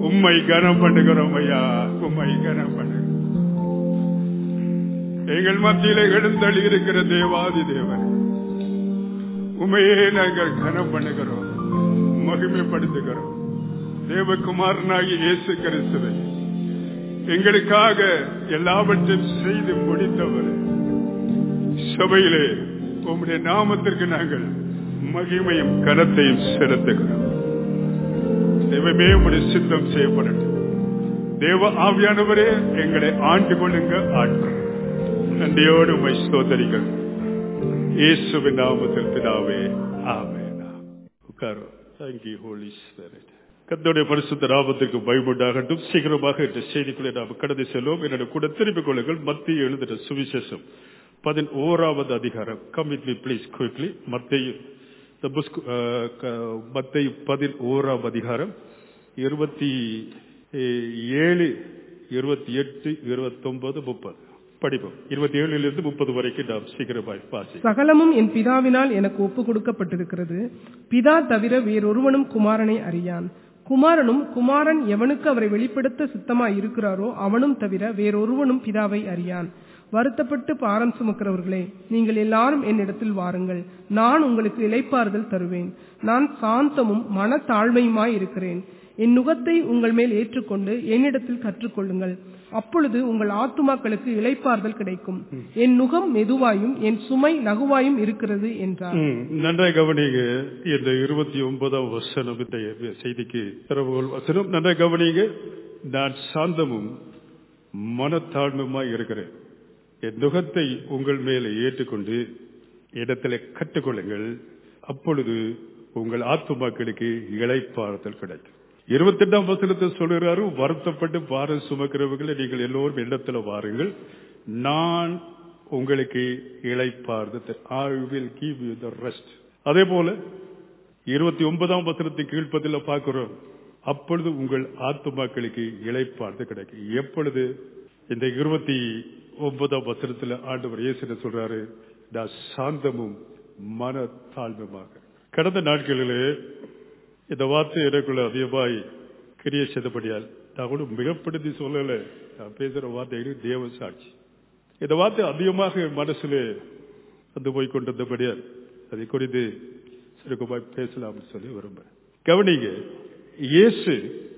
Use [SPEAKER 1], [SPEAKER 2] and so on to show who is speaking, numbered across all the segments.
[SPEAKER 1] உம்மை கனம் பண்ணுகிறோம் ஐயா உம்மை கனம் பண்ணுகிறோம் எங்கள் மத்தியிலே எழுந்தள்ளி இருக்கிற தேவாதி தேவன் உண்மையே நாங்கள் கனம் பண்ணுகிறோம் மகிமைப்படுத்துகிறோம் தேவகுமாரனாகி இயேசு கிறிஸ்துவை எங்களுக்காக எல்லாவற்றையும் செய்து முடித்தவர் சபையிலே உம்முடைய நாமத்திற்கு நாங்கள் மகிமையும் கனத்தையும் செலுத்துகிறோம் தேவமே உடைய சித்தம் செய்யப்படட்டும் தேவ ஆவியானவரே எங்களை ஆண்டு கொள்ளுங்க ஆட்கள் நன்றியோடு உமை சோதரிகள் இயேசுவின் நாமத்தில் பிதாவே ஆமென் உட்காரோ தேங்க்யூ ஹோலி ஸ்பிரிட் கத்தோடைய பரிசுத்த நாமத்திற்கு பயமுண்டாகட்டும் சீக்கிரமாக இந்த செய்திக்குள்ளே நாம் கடந்து செல்வோம் என்னோட கூட திருப்பிக் கொள்ளுங்கள் மத்திய எழுதின சுவிசேஷம் பதினோராவது அதிகாரம் come with me please quickly மத்திய மத்திய பதினோராம் அதிகாரம் இருபத்தி ஏழு இருபத்தி எட்டு இருபத்தி ஒன்பது முப்பது படிப்போம் இருபத்தி ஏழுலிருந்து முப்பது வரைக்கும் நாம் சீக்கிரமாய் வாசி
[SPEAKER 2] சகலமும் என் பிதாவினால் எனக்கு ஒப்பு கொடுக்கப்பட்டிருக்கிறது பிதா தவிர வேறொருவனும் குமாரனை அறியான் குமாரனும் குமாரன் எவனுக்கு அவரை வெளிப்படுத்த சித்தமாய் இருக்கிறாரோ அவனும் தவிர வேறொருவனும் பிதாவை அறியான் வருத்தப்பட்டு பாரம் சுமக்கிறவர்களே நீங்கள் எல்லாரும் என்னிடத்தில் வாருங்கள் நான் உங்களுக்கு இளைப்பாறுதல் தருவேன் நான் சாந்தமும் மனத்தாழ்மையுமாய் இருக்கிறேன் என் நுகத்தை உங்கள் மேல் ஏற்றுக்கொண்டு என்னிடத்தில் கற்றுக்கொள்ளுங்கள் அப்பொழுது உங்கள் ஆத்துமாக்களுக்கு இளைப்பாறுதல் கிடைக்கும் என் நுகம் மெதுவாயும் என் சுமை லகுவாயும் இருக்கிறது என்றார்
[SPEAKER 1] நன்றாக கவனிங்க இந்த இருபத்தி ஒன்பதாம் வசனம் இந்த செய்திக்கு திறவுகோல் வசனம் நன்றாக கவனிங்க நான் சாந்தமும் மனத்தாழ்மையுமாய் இருக்கிறேன் என் நுகத்தை உங்கள் மேலே ஏற்றுக்கொண்டு இடத்துல கற்றுக்கொள்ளுங்கள் அப்பொழுது உங்கள் ஆத்துமாக்களுக்கு இழைப்பாறுதல் கிடைக்கும் இருபத்தி எட்டாம் வசனத்தை சொல்கிறாரு வருத்தப்பட்டு பாரம் சுமக்கிறவர்களை நீங்கள் எல்லோரும் இடத்துல வாருங்கள் நான் உங்களுக்கு இழைப்பாறுதல் I will give you the rest அதே போல இருபத்தி ஒன்பதாம் வசனத்தை கீழ்ப்பதில் பார்க்கிறோம் அப்பொழுது உங்கள் ஆத்துமாக்களுக்கு இழைப்பாறுதல் கிடைக்கும் எப்பொழுது இந்த இருபத்தி ஒன்பதாம் வசனத்தில் ஆண்டவர் இயேசு சொல்றாரு நான் சாந்தமும் மன தாழ்வுமாக கடந்த நாட்களிலே இந்த வார்த்தை எனக்குள்ள அதிகமாய் கிரிய செய்தபடியால் நான் கூட மிகப்படுத்தி சொல்லல நான் பேசுற வார்த்தைகள் தேவ சாட்சி இந்த வார்த்தை அதிகமாக என் மனசுல வந்து போய் கொண்டிருந்தபடியால் அதை குறித்து சுருக்கமாய் பேசலாம்னு சொல்லி விரும்புறேன் கவனிங்க இயேசு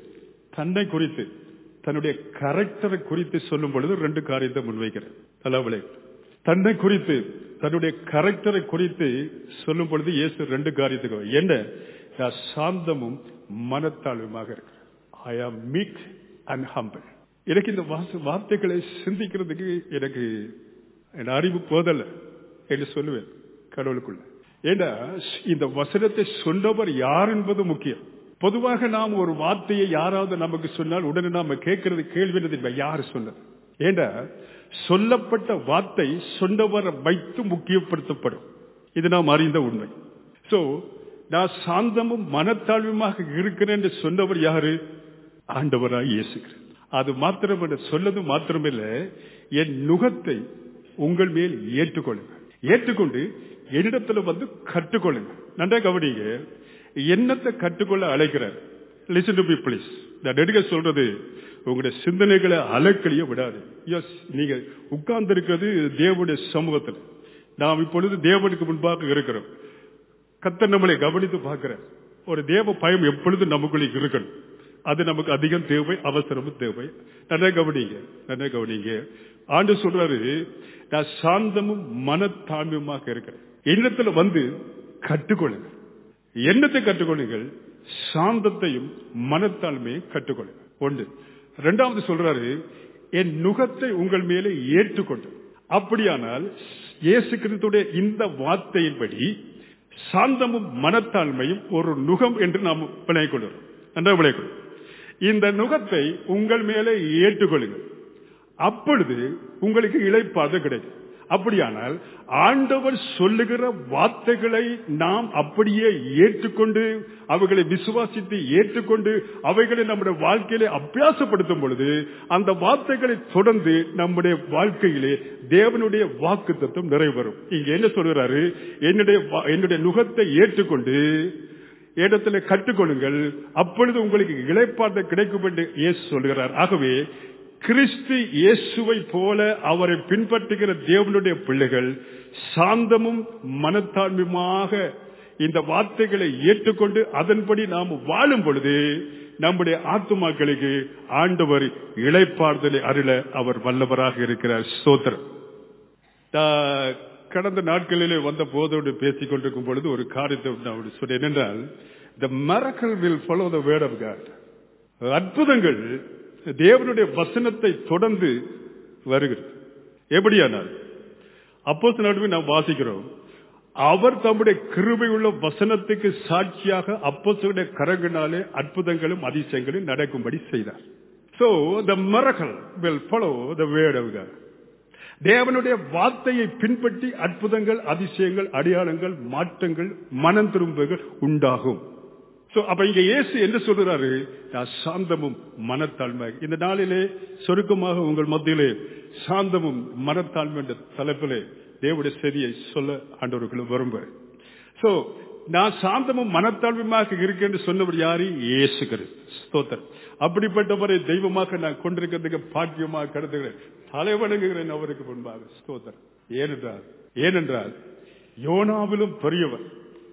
[SPEAKER 1] தன்னை குறித்து தன்னுடைய கரெக்டரை குறித்து சொல்லும் பொழுது ரெண்டு காரியத்தை முன்வைக்கிறேன் தலைவலை தன்னை குறித்து தன்னுடைய கரெக்டரை குறித்து சொல்லும் பொழுது இயேசு ரெண்டு காரியத்துக்கு என்ன நான் சாந்தமும் மனத்தாழ்வுமாக இருக்கிறேன் ஐ ஆம் மீக் அண்ட் ஹம்பிள் எனக்கு இந்த வார்த்தைகளை சிந்திக்கிறதுக்கு எனக்கு என் அறிவு போதல்ல என்று சொல்லுவேன் கடவுளுக்குள்ள ஏன்னா இந்த வசனத்தை சொன்னவர் யார் என்பது முக்கியம் பொதுவாக நாம் ஒரு வார்த்தையை யாராவது நமக்கு சொன்னால் உடனே நாம கேட்கறது கேள்வி யார் சொன்னது ஏண்டா சொல்லப்பட்ட வார்த்தை சொன்னவரை வைத்து முக்கியப்படுத்தப்படும் இது நாம் அறிந்த உண்மை சோ நான் சாந்தமும் மனத்தாழ்வுமாக இருக்கிறேன் என்று சொன்னவர் யாரு ஆண்டவராய் இயேசுகிறேன் அது மாத்திரம் சொல்லது மாத்திரமில்ல என் நுகத்தை உங்கள் மேல் ஏற்றுக்கொள்ளுங்க ஏற்றுக்கொண்டு என்னிடத்துல வந்து கற்றுக்கொள்ளுங்க நன்றா கவனிங்க என்னத்தை கற்றுக்கொள்ள அழைக்கிறார் லிசன் டு பி பிளீஸ் நான் எடுக்க சொல்றது உங்களுடைய சிந்தனைகளை அலக்கழிய விடாது எஸ் நீங்க உட்கார்ந்து இருக்கிறது தேவனுடைய சமூகத்தில் நாம் இப்பொழுது தேவனுக்கு முன்பாக இருக்கிறோம் கத்த நம்மளை கவனித்து பார்க்கிற ஒரு தேவ பயம் எப்பொழுது நமக்குள்ளே இருக்கணும் அது நமக்கு அதிகம் தேவை அவசரமும் தேவை நல்லா கவனிங்க நல்லா கவனிங்க ஆண்டு சொல்றாரு நான் சாந்தமும் மனத்தாழ்மையுமாக இருக்கிறேன் எண்ணத்துல வந்து கற்றுக்கொள்ளுங்க எண்ணத்தை கற்றுக்கொள்ளுங்கள் சாந்தத்தையும் மனத்தாழ்மையும் கற்றுக்கொள்ளுங்க ஒன்று ரெண்டாவது சொல்றாரு என் நுகத்தை உங்கள் மேலே ஏற்றுக்கொண்டு அப்படியானால் இயேசு கிறிஸ்துடைய இந்த வார்த்தையின்படி சாந்தமும் மனத்தாழ்மையும் ஒரு நுகம் என்று நாம் விளைய கொள்கிறோம் நன்றாக விளைய இந்த நுகத்தை உங்கள் மேலே ஏற்றுக்கொள்ளுங்கள் அப்பொழுது உங்களுக்கு இழைப்பாது கிடைக்கும் அப்படியானால் ஆண்டவர் சொல்லுகிற வார்த்தைகளை நாம் அப்படியே ஏற்றுக்கொண்டு அவைகளை விசுவாசித்து ஏற்றுக்கொண்டு அவைகளை நம்முடைய வாழ்க்கையிலே அபியாசப்படுத்தும் பொழுது அந்த வார்த்தைகளை தொடர்ந்து நம்முடைய வாழ்க்கையிலே தேவனுடைய வாக்கு தத்துவம் நிறைவேறும் இங்க என்ன சொல்கிறாரு என்னுடைய என்னுடைய நுகத்தை ஏற்றுக்கொண்டு இடத்துல கற்றுக்கொள்ளுங்கள் அப்பொழுது உங்களுக்கு இழைப்பாட்ட கிடைக்கும் என்று இயேசு சொல்கிறார் ஆகவே கிறிஸ்து இயேசுவை போல அவரை பின்பற்றுகிற தேவனுடைய பிள்ளைகள் சாந்தமும் மனத்தாழ்மையுமாக இந்த வார்த்தைகளை ஏற்றுக்கொண்டு அதன்படி நாம் வாழும் பொழுது நம்முடைய ஆத்துமாக்களுக்கு ஆண்டவர் இழைப்பார்தலை அருள அவர் வல்லவராக இருக்கிறார் ஸ்தோத்திரம் தா- கடந்த நாட்களிலே வந்த போதோடு பேசிக் கொண்டிருக்கும் பொழுது ஒரு காரியத்தை நான் சொன்னேன் என்னென்றால் the miracle will follow the word of God அற்புதங்கள் தேவனுடைய வசனத்தை தொடர்ந்து வருகிறது எப்படியானால் அப்போ நடுவே நாம் வாசிக்கிறோம் அவர் தம்முடைய கிருபையுள்ள வசனத்துக்கு சாட்சியாக அப்போஸ்தலருடைய கரங்கினாலே அற்புதங்களும் அதிசயங்களும் நடக்கும்படி செய்தார் so the miracle will follow the word of God தேவனுடைய வார்த்தையை பின்பற்றி அற்புதங்கள் அதிசயங்கள் அடையாளங்கள் மாற்றங்கள் மனம் திரும்புகள் உண்டாகும் சோ அப்ப இங்க இயேசு என்ன சொல்றாரு நான் சாந்தமும் மனத்தாழ்மை இந்த நாளிலே சொருக்கமாக உங்கள் மத்தியிலே சாந்தமும் மனத்தாழ்மை என்ற தலைப்பிலே தேவனுடைய செய்தியை சொல்ல ஆண்டவர்களுக்கு விரும்புகிறேன் சோ நான் சாந்தமும் மனத்தாழ்வுமாக இருக்கேன் என்று சொன்னவர் யாரு இயேசு கிறிஸ்து ஸ்தோத்திரம் அப்படிப்பட்டவரை தெய்வமாக நான் கொண்டிருக்கிறதுக்கு பாக்கியமாக கருதுகிறேன் தலை வணங்குகிறேன் அவருக்கு முன்பாக ஸ்தோத்திரம் ஏனென்றால் ஏனென்றால் யோனாவிலும் பெரியவர்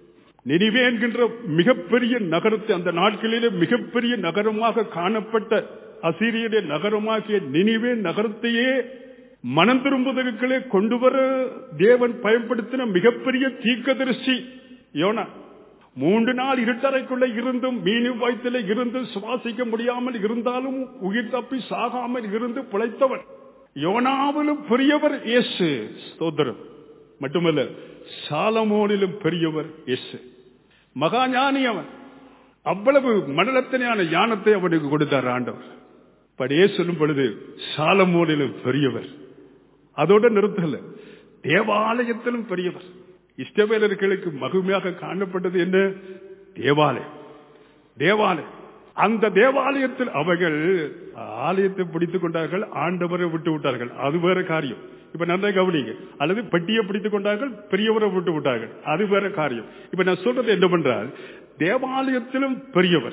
[SPEAKER 1] நினிவே என்கின்ற மிகப்பெரிய நகரத்தை அந்த நாட்களிலே மிகப்பெரிய நகரமாக காணப்பட்ட அசீரியடைய நகரமாகிய நினிவே நகரத்தையே மனம் திரும்புவதற்களே கொண்டு வர தேவன் பயன்படுத்தின மிகப்பெரிய தீர்க்கதரிசி யோனா மூன்று நாள் இருட்டறைக்குள்ள இருந்தும் மீனு வயிற்றில இருந்து சுவாசிக்க முடியாமல் இருந்தாலும் உயிர் தப்பி சாகாமல் இருந்து பிழைத்தவன் யோனாவிலும் பெரியவர் இயேசு ஸ்தோத்திரம் மட்டுமல்ல சாலமோனிலும் பெரியவர் இயேசு மகா ஞானி அவன் அவ்வளவு மண்டலத்தினான ஞானத்தை அவனுக்கு கொடுத்தார் ஆண்டவர் படியே சொல்லும் பொழுது சாலமோனிலும் பெரியவர் அதோட நிறுத்தல தேவாலயத்திலும் பெரியவர் இஷ்டவேலர்களுக்கு மகிமையாக காணப்பட்டது என்ன தேவாலயம் தேவாலயம் அந்த தேவாலயத்தில் அவர்கள் ஆலயத்தை பிடித்துக் கொண்டார்கள் ஆண்டவரை விட்டு விட்டார்கள் அது வேற காரியம் இப்ப நல்லா கவனிங்க அல்லது பெட்டியை பிடித்துக் கொண்டார்கள் பெரியவரை விட்டு விட்டார்கள் அது வேற காரியம் இப்ப நான் சொல்றது என்ன பண்றால் தேவாலயத்திலும் பெரியவர்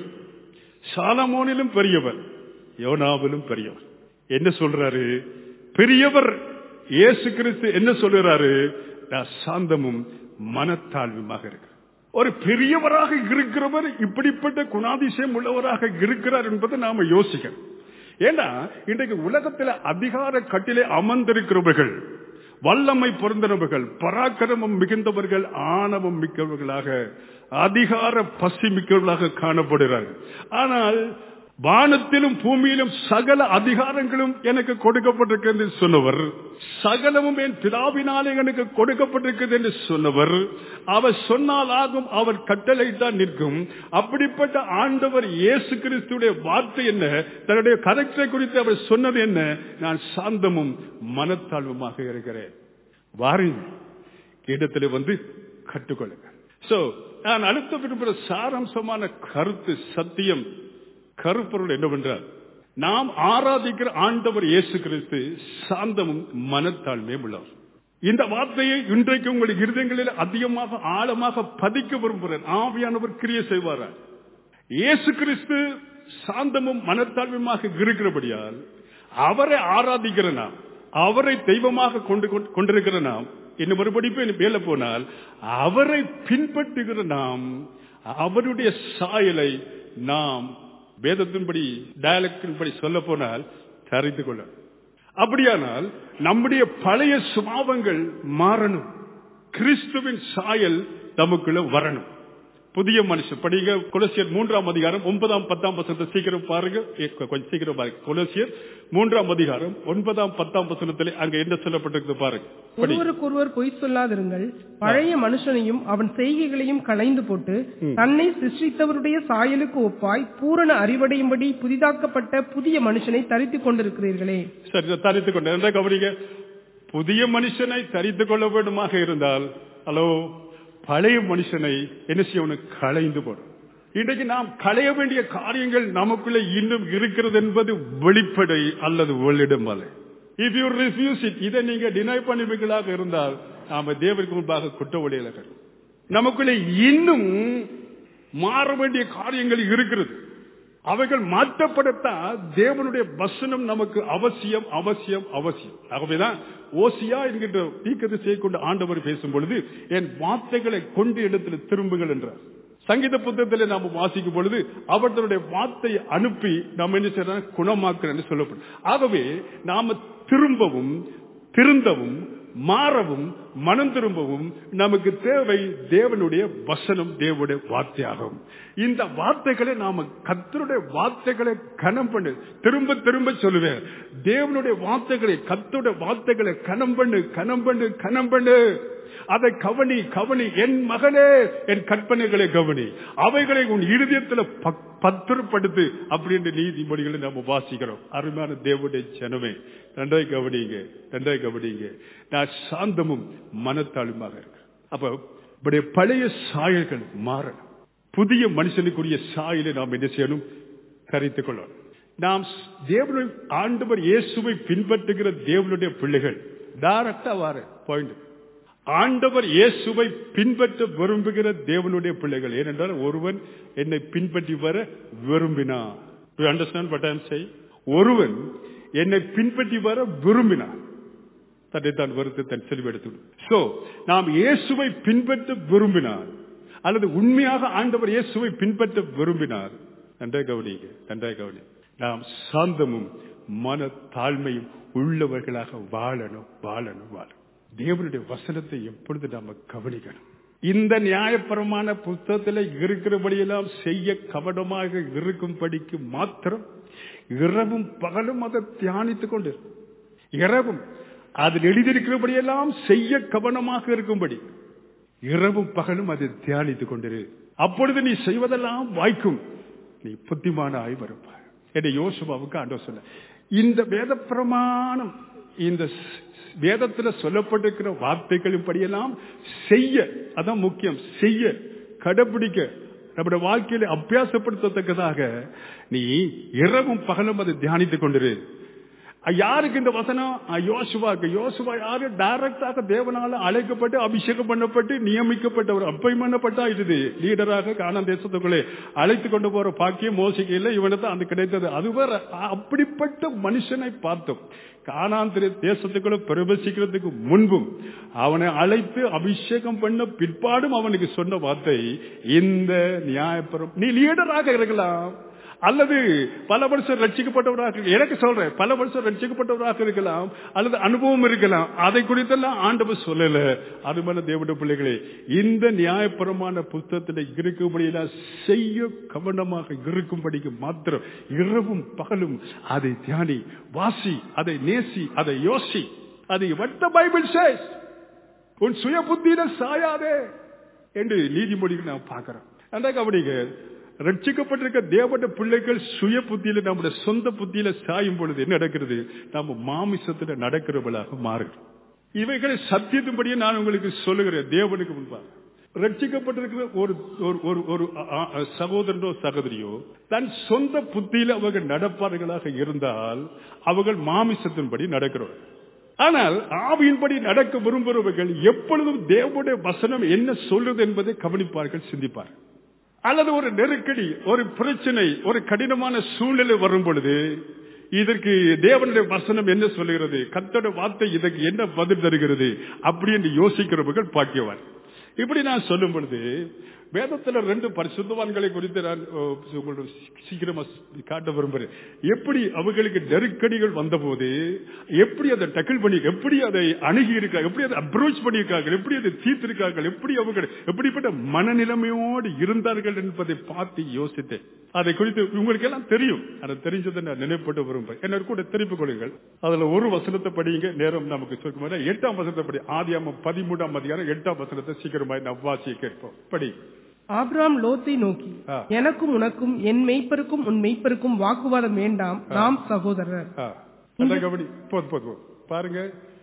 [SPEAKER 1] சாலமோனிலும் பெரியவர் யோனாவிலும் பெரியவர் என்ன சொல்றாரு பெரியவர் இயேசு கிறிஸ்து என்ன சொல்றாரு நான் சாந்தமும் மனத்தாழ்வுமாக இருக்கிறேன் ஒரு பெரியவராக இருக்கிறவர் இப்படிப்பட்ட குணாதிசயம் உள்ளவராக இருக்கிறார் என்பதை நாம யோசிக்கணும் ஏன்னா இன்றைக்கு உலகத்தில் அதிகார கட்டிலே அமர்ந்திருக்கிறவர்கள் வல்லமை பொருந்தினவர்கள் பராக்கிரமம் மிகுந்தவர்கள் ஆணவம் மிக்கவர்களாக அதிகார பசி மிக்கவர்களாக காணப்படுகிறார்கள் ஆனால் வானத்திலும் பூமியிலும் சகல அதிகாரங்களும் எனக்கு கொடுக்கப்பட்டிருக்கிறது என்று சொன்னவர் சகலமும் என் பிதாவினாலே எனக்கு கொடுக்கப்பட்டிருக்கிறது என்று சொன்னவர் அவர் சொன்னால் ஆகும் அவர் கட்டளை தான் நிற்கும் அப்படிப்பட்ட ஆண்டவர் இயேசு கிறிஸ்துடைய வார்த்தை என்ன தன்னுடைய கரெக்டரை குறித்து அவர் சொன்னது என்ன நான் சாந்தமும் மனத்தாழ்வுமாக இருக்கிறேன் வாருங்கள் இடத்துல வந்து கற்றுக்கொள்ளுங்க சோ நான் அடுத்த விரும்புகிற சாரம்சமான கருத்து சத்தியம் கருப்பொருள் என்னவென்றால் நாம் ஆராதிக்கிற ஆண்டவர் இயேசு கிறிஸ்து சாந்தமும் மனத்தாழ்மையும் உள்ளவர் இந்த வார்த்தையை இன்றைக்கு உங்கள் இருதயங்களில் அதிகமாக ஆழமாக பதிக்க விரும்புகிறேன் ஆவியானவர் கிரிய செய்வாரா இயேசு கிறிஸ்து சாந்தமும் மனத்தாழ்வுமாக இருக்கிறபடியால் அவரை ஆராதிக்கிற நாம் அவரை தெய்வமாக கொண்டு கொண்டிருக்கிற நாம் இன்னும் மறுபடி மேல போனால் அவரை பின்பற்றுகிற நாம் அவருடைய சாயலை நாம் வேதத்தின்படி டயலக்டின்படி சொல்ல போனால் தெரிந்து கொள்ள அப்படியானால் நம்முடைய பழைய சுபாவங்கள் மாறணும் கிறிஸ்துவின் சாயல் நமக்குள்ள வரணும் புதிய மனுஷன் படிங்க குலசியர் மூன்றாம் அதிகாரம் ஒன்பதாம் பத்தாம் வசனத்தை சீக்கிரம் பாருங்க கொஞ்சம் சீக்கிரம் பாருங்க குலசியர் மூன்றாம் அதிகாரம் ஒன்பதாம் பத்தாம் வசனத்திலே அங்க என்ன சொல்லப்பட்டிருக்கு பாருங்க
[SPEAKER 2] ஒருவருக்கொருவர் பொய் சொல்லாதிருங்கள் பழைய மனுஷனையும் அவன் செய்கைகளையும் களைந்து போட்டு தன்னை சிருஷ்டித்தவருடைய சாயலுக்கு ஒப்பாய் பூரண அறிவடையும்படி புதிதாக்கப்பட்ட புதிய மனுஷனை தரித்துக் கொண்டிருக்கிறீர்களே
[SPEAKER 1] சரி தரித்துக் கொண்டு என்ன கவனிங்க புதிய மனுஷனை தரித்துக் கொள்ள வேண்டுமாக இருந்தால் ஹலோ பழைய மனுஷனை என்ன செய்யணும் களைந்து போடும் இன்றைக்கு நாம் களைய வேண்டிய காரியங்கள் நமக்குள்ள இன்னும் இருக்கிறது என்பது வெளிப்படை அல்லது வெளியிடும் அல்ல இஃப் யூ ரிஃப்யூஸ் இட் இதை நீங்க டினை பண்ணுவீங்களாக இருந்தால் நாம தேவருக்கு முன்பாக குற்ற ஒளியில நமக்குள்ள இன்னும் மாற வேண்டிய காரியங்கள் இருக்கிறது அவைகள் மாற்றப்படத்தான் தேவனுடைய வசனம் நமக்கு அவசியம் அவசியம் அவசியம் ஆகவேதான் ஓசியா என்கின்ற தீக்கத்தை செய்ய கொண்டு ஆண்டவர் பேசும் பொழுது என் வார்த்தைகளை கொண்டு இடத்துல திரும்புங்கள் என்றார் சங்கீத புத்தகத்தில் நாம் வாசிக்கும் பொழுது அவர் தன்னுடைய வார்த்தையை அனுப்பி நாம் என்ன செய்யறோம் குணமாக்குறேன் சொல்லப்படும் ஆகவே நாம திரும்பவும் திருந்தவும் மாறவும் மனம் திரும்பவும் நமக்கு தேவை தேவனுடைய வசனம் தேவனுடைய வார்த்தையாகும் இந்த வார்த்தைகளை நாம கத்தருடைய வார்த்தைகளை கனம் பண்ணு திரும்ப திரும்ப சொல்லுவேன் தேவனுடைய வார்த்தைகளை கத்தருடைய வார்த்தைகளை கனம் பண்ணு கனம் பண்ணு கனம் பண்ணு அதை கவனி கவனி என் மகனே என் கற்பனைகளை கவனி அவைகளை உன் இருதயத்தில் பத்திரப்படுத்து அப்படின்ற நீதிமொழிகளை நம்ம வாசிக்கிறோம் அருமையான தேவனுடைய ஜனமே நன்றாய் கவனிங்க நன்றாய் கவனிங்க நான் சாந்தமும் மனத்தாளுமாக இருக்கிறேன் அப்ப இப்படி பழைய சாயல்கள் மாறணும் புதிய மனுஷனுக்குரிய சாயலை நாம் என்ன செய்யணும் கரைத்துக் கொள்ளணும் நாம் தேவனுடைய ஆண்டவர் இயேசுவை பின்பற்றுகிற தேவனுடைய பிள்ளைகள் டைரக்டா வார பாயிண்ட் ஆண்டவர் இயேசுவை பின்பற்ற விரும்புகிற தேவனுடைய பிள்ளைகள் ஏனென்றால் ஒருவன் என்னை பின்பற்றி வர விரும்பினார் அண்டர்ஸ்டாண்ட் பட் ஐம் செய் ஒருவன் என்னை பின்பற்றி வர விரும்பினார் தன்னை தான் வருத்து தன் செல்வி எடுத்து சோ நாம் இயேசுவை பின்பற்ற விரும்பினார் அல்லது உண்மையாக ஆண்டவர் இயேசுவை பின்பற்ற விரும்பினார் நன்றாய் கவனிங்க நன்றாய் கவனி நாம் சாந்தமும் மன தாழ்மையும் உள்ளவர்களாக வாழணும் வாழணும் வாழணும் தேவனுடைய வசனத்தை எப்பொழுது நாம கவனிக்கணும் இந்த நியாயபரமான புத்தகத்தில் இருக்கிறபடியெல்லாம் செய்ய கவனமாக இருக்கும்படிக்கு மாத்திரம் இரவும் பகலும் அதை தியானித்துக் கொண்டு இரவும் அதில் எழுதியிருக்கிறபடியெல்லாம் செய்ய கவனமாக இருக்கும்படி இரவும் பகலும் அதை தியானித்துக் கொண்டிரு அப்பொழுது நீ செய்வதெல்லாம் வாய்க்கும் நீ புத்திமான ஆய்வருப்பார் என்ற யோசுவாவுக்கு ஆண்டோ சொன்ன இந்த வேத பிரமாணம் இந்த வேதத்தில் சொல்லப்பட்டிருக்கிற வார்த்தைகளின் படியெல்லாம் செய்ய அதான் முக்கியம் செய்ய கடைபிடிக்க நம்முடைய வாழ்க்கையில அபியாசப்படுத்தத்தக்கதாக நீ இரவும் பகலும் அதை தியானித்துக் கொண்டிரு யாருக்கு இந்த வசனம் யோசுவாக்கு யோசுவா யாரு டைரக்டாக தேவனால அழைக்கப்பட்டு அபிஷேகம் பண்ணப்பட்டு நியமிக்கப்பட்டவர் அப்பயம் பண்ணப்பட்டா இது லீடராக காணான் தேசத்துக்குள்ளே அழைத்து கொண்டு போற பாக்கியம் மோசிக்க இல்லை இவனுக்கு அந்த கிடைத்தது அது வேற அப்படிப்பட்ட மனுஷனை பார்த்தோம் காணாந்திர தேசத்துக்குள்ள பிரவேசிக்கிறதுக்கு முன்பும் அவனை அழைத்து அபிஷேகம் பண்ண பிற்பாடும் அவனுக்கு சொன்ன வார்த்தை இந்த நியாயப்பரம் நீ லீடராக இருக்கலாம் அல்லது பல வருஷம் ரட்சிக்கப்பட்டவராக எனக்கு சொல்றேன் பல வருஷம் ரட்சிக்கப்பட்டவராக இருக்கலாம் அல்லது அனுபவம் இருக்கலாம் அதை குறித்தெல்லாம் ஆண்டவர் சொல்லல அதுமான தேவட பிள்ளைகளே இந்த நியாயபரமான புத்தகத்தில் இருக்கும்படியெல்லாம் செய்ய கவனமாக இருக்கும்படிக்கு மாத்திரம் இரவும் பகலும் அதை தியானி வாசி அதை நேசி அதை யோசி அதை வட்ட பைபிள் சேஸ் உன் சுய புத்தியில சாயாதே என்று நீதிமொழிகள் நான் பார்க்கிறோம் அந்த கவனிங்க ரட்சிக்கப்பட்டிருக்க தேவட பிள்ளைகள் சுய புத்தியில நம்முடைய சொந்த புத்தியில சாயும் பொழுது என்ன நடக்கிறது நம்ம மாமிசத்துல நடக்கிறவளாக மாறுகிறோம் இவைகளை சத்தியத்தின்படியே நான் உங்களுக்கு சொல்லுகிறேன் தேவனுக்கு முன்பாக ரட்சிக்கப்பட்டிருக்கிற ஒரு ஒரு ஒரு சகோதரனோ சகோதரியோ தன் சொந்த புத்தியில அவர்கள் நடப்பார்களாக இருந்தால் அவர்கள் மாமிசத்தின்படி நடக்கிறவர்கள் ஆனால் ஆவியின்படி நடக்க விரும்புகிறவர்கள் எப்பொழுதும் தேவனுடைய வசனம் என்ன சொல்றது என்பதை கவனிப்பார்கள் சிந்திப்பார்கள் அல்லது ஒரு நெருக்கடி ஒரு பிரச்சனை ஒரு கடினமான சூழ்நிலை வரும் பொழுது இதற்கு தேவனுடைய வசனம் என்ன சொல்லுகிறது கத்தோட வார்த்தை இதற்கு என்ன பதில் தருகிறது அப்படி என்று யோசிக்கிறவர்கள் பாக்கியவார் இப்படி நான் சொல்லும் பொழுது வேதத்துல ரெண்டு பரிசுத்தவான்களை குறித்து நான் உங்களுக்கு சீக்கிரமா காட்ட விரும்புறேன் எப்படி அவர்களுக்கு நெருக்கடிகள் வந்த போது எப்படி அதை டக்கிள் பண்ணி எப்படி அதை அணுகி இருக்காங்க எப்படி அதை அப்ரோச் பண்ணியிருக்காங்க எப்படி அதை தீர்த்திருக்கார்கள் எப்படி அவர்கள் எப்படிப்பட்ட மனநிலைமையோடு இருந்தார்கள் என்பதை பார்த்து யோசித்தேன் அதை குறித்து உங்களுக்கு எல்லாம் தெரியும் அதை தெரிஞ்சதை நான் நினைப்பட்டு விரும்புறேன் என்ன கூட திருப்பிக் கொள்ளுங்கள் அதுல ஒரு வசனத்தை படிங்க நேரம் நமக்கு சொல்லும் எட்டாம் வசனத்தை படி ஆதியாம பதிமூன்றாம் அதிகாரம் எட்டாம் வசனத்தை சீக்கிரமாய் நான் வாசிய கேட்போம் படி
[SPEAKER 2] ஆபிராம் லோத்தை நோக்கி எனக்கும் உனக்கும் என் மெய்ப்பருக்கும் உன் மெய்ப்பருக்கும் வாக்குவாதம் வேண்டாம் நாம் சகோதரர்
[SPEAKER 1] கவனி போது போது பாருங்க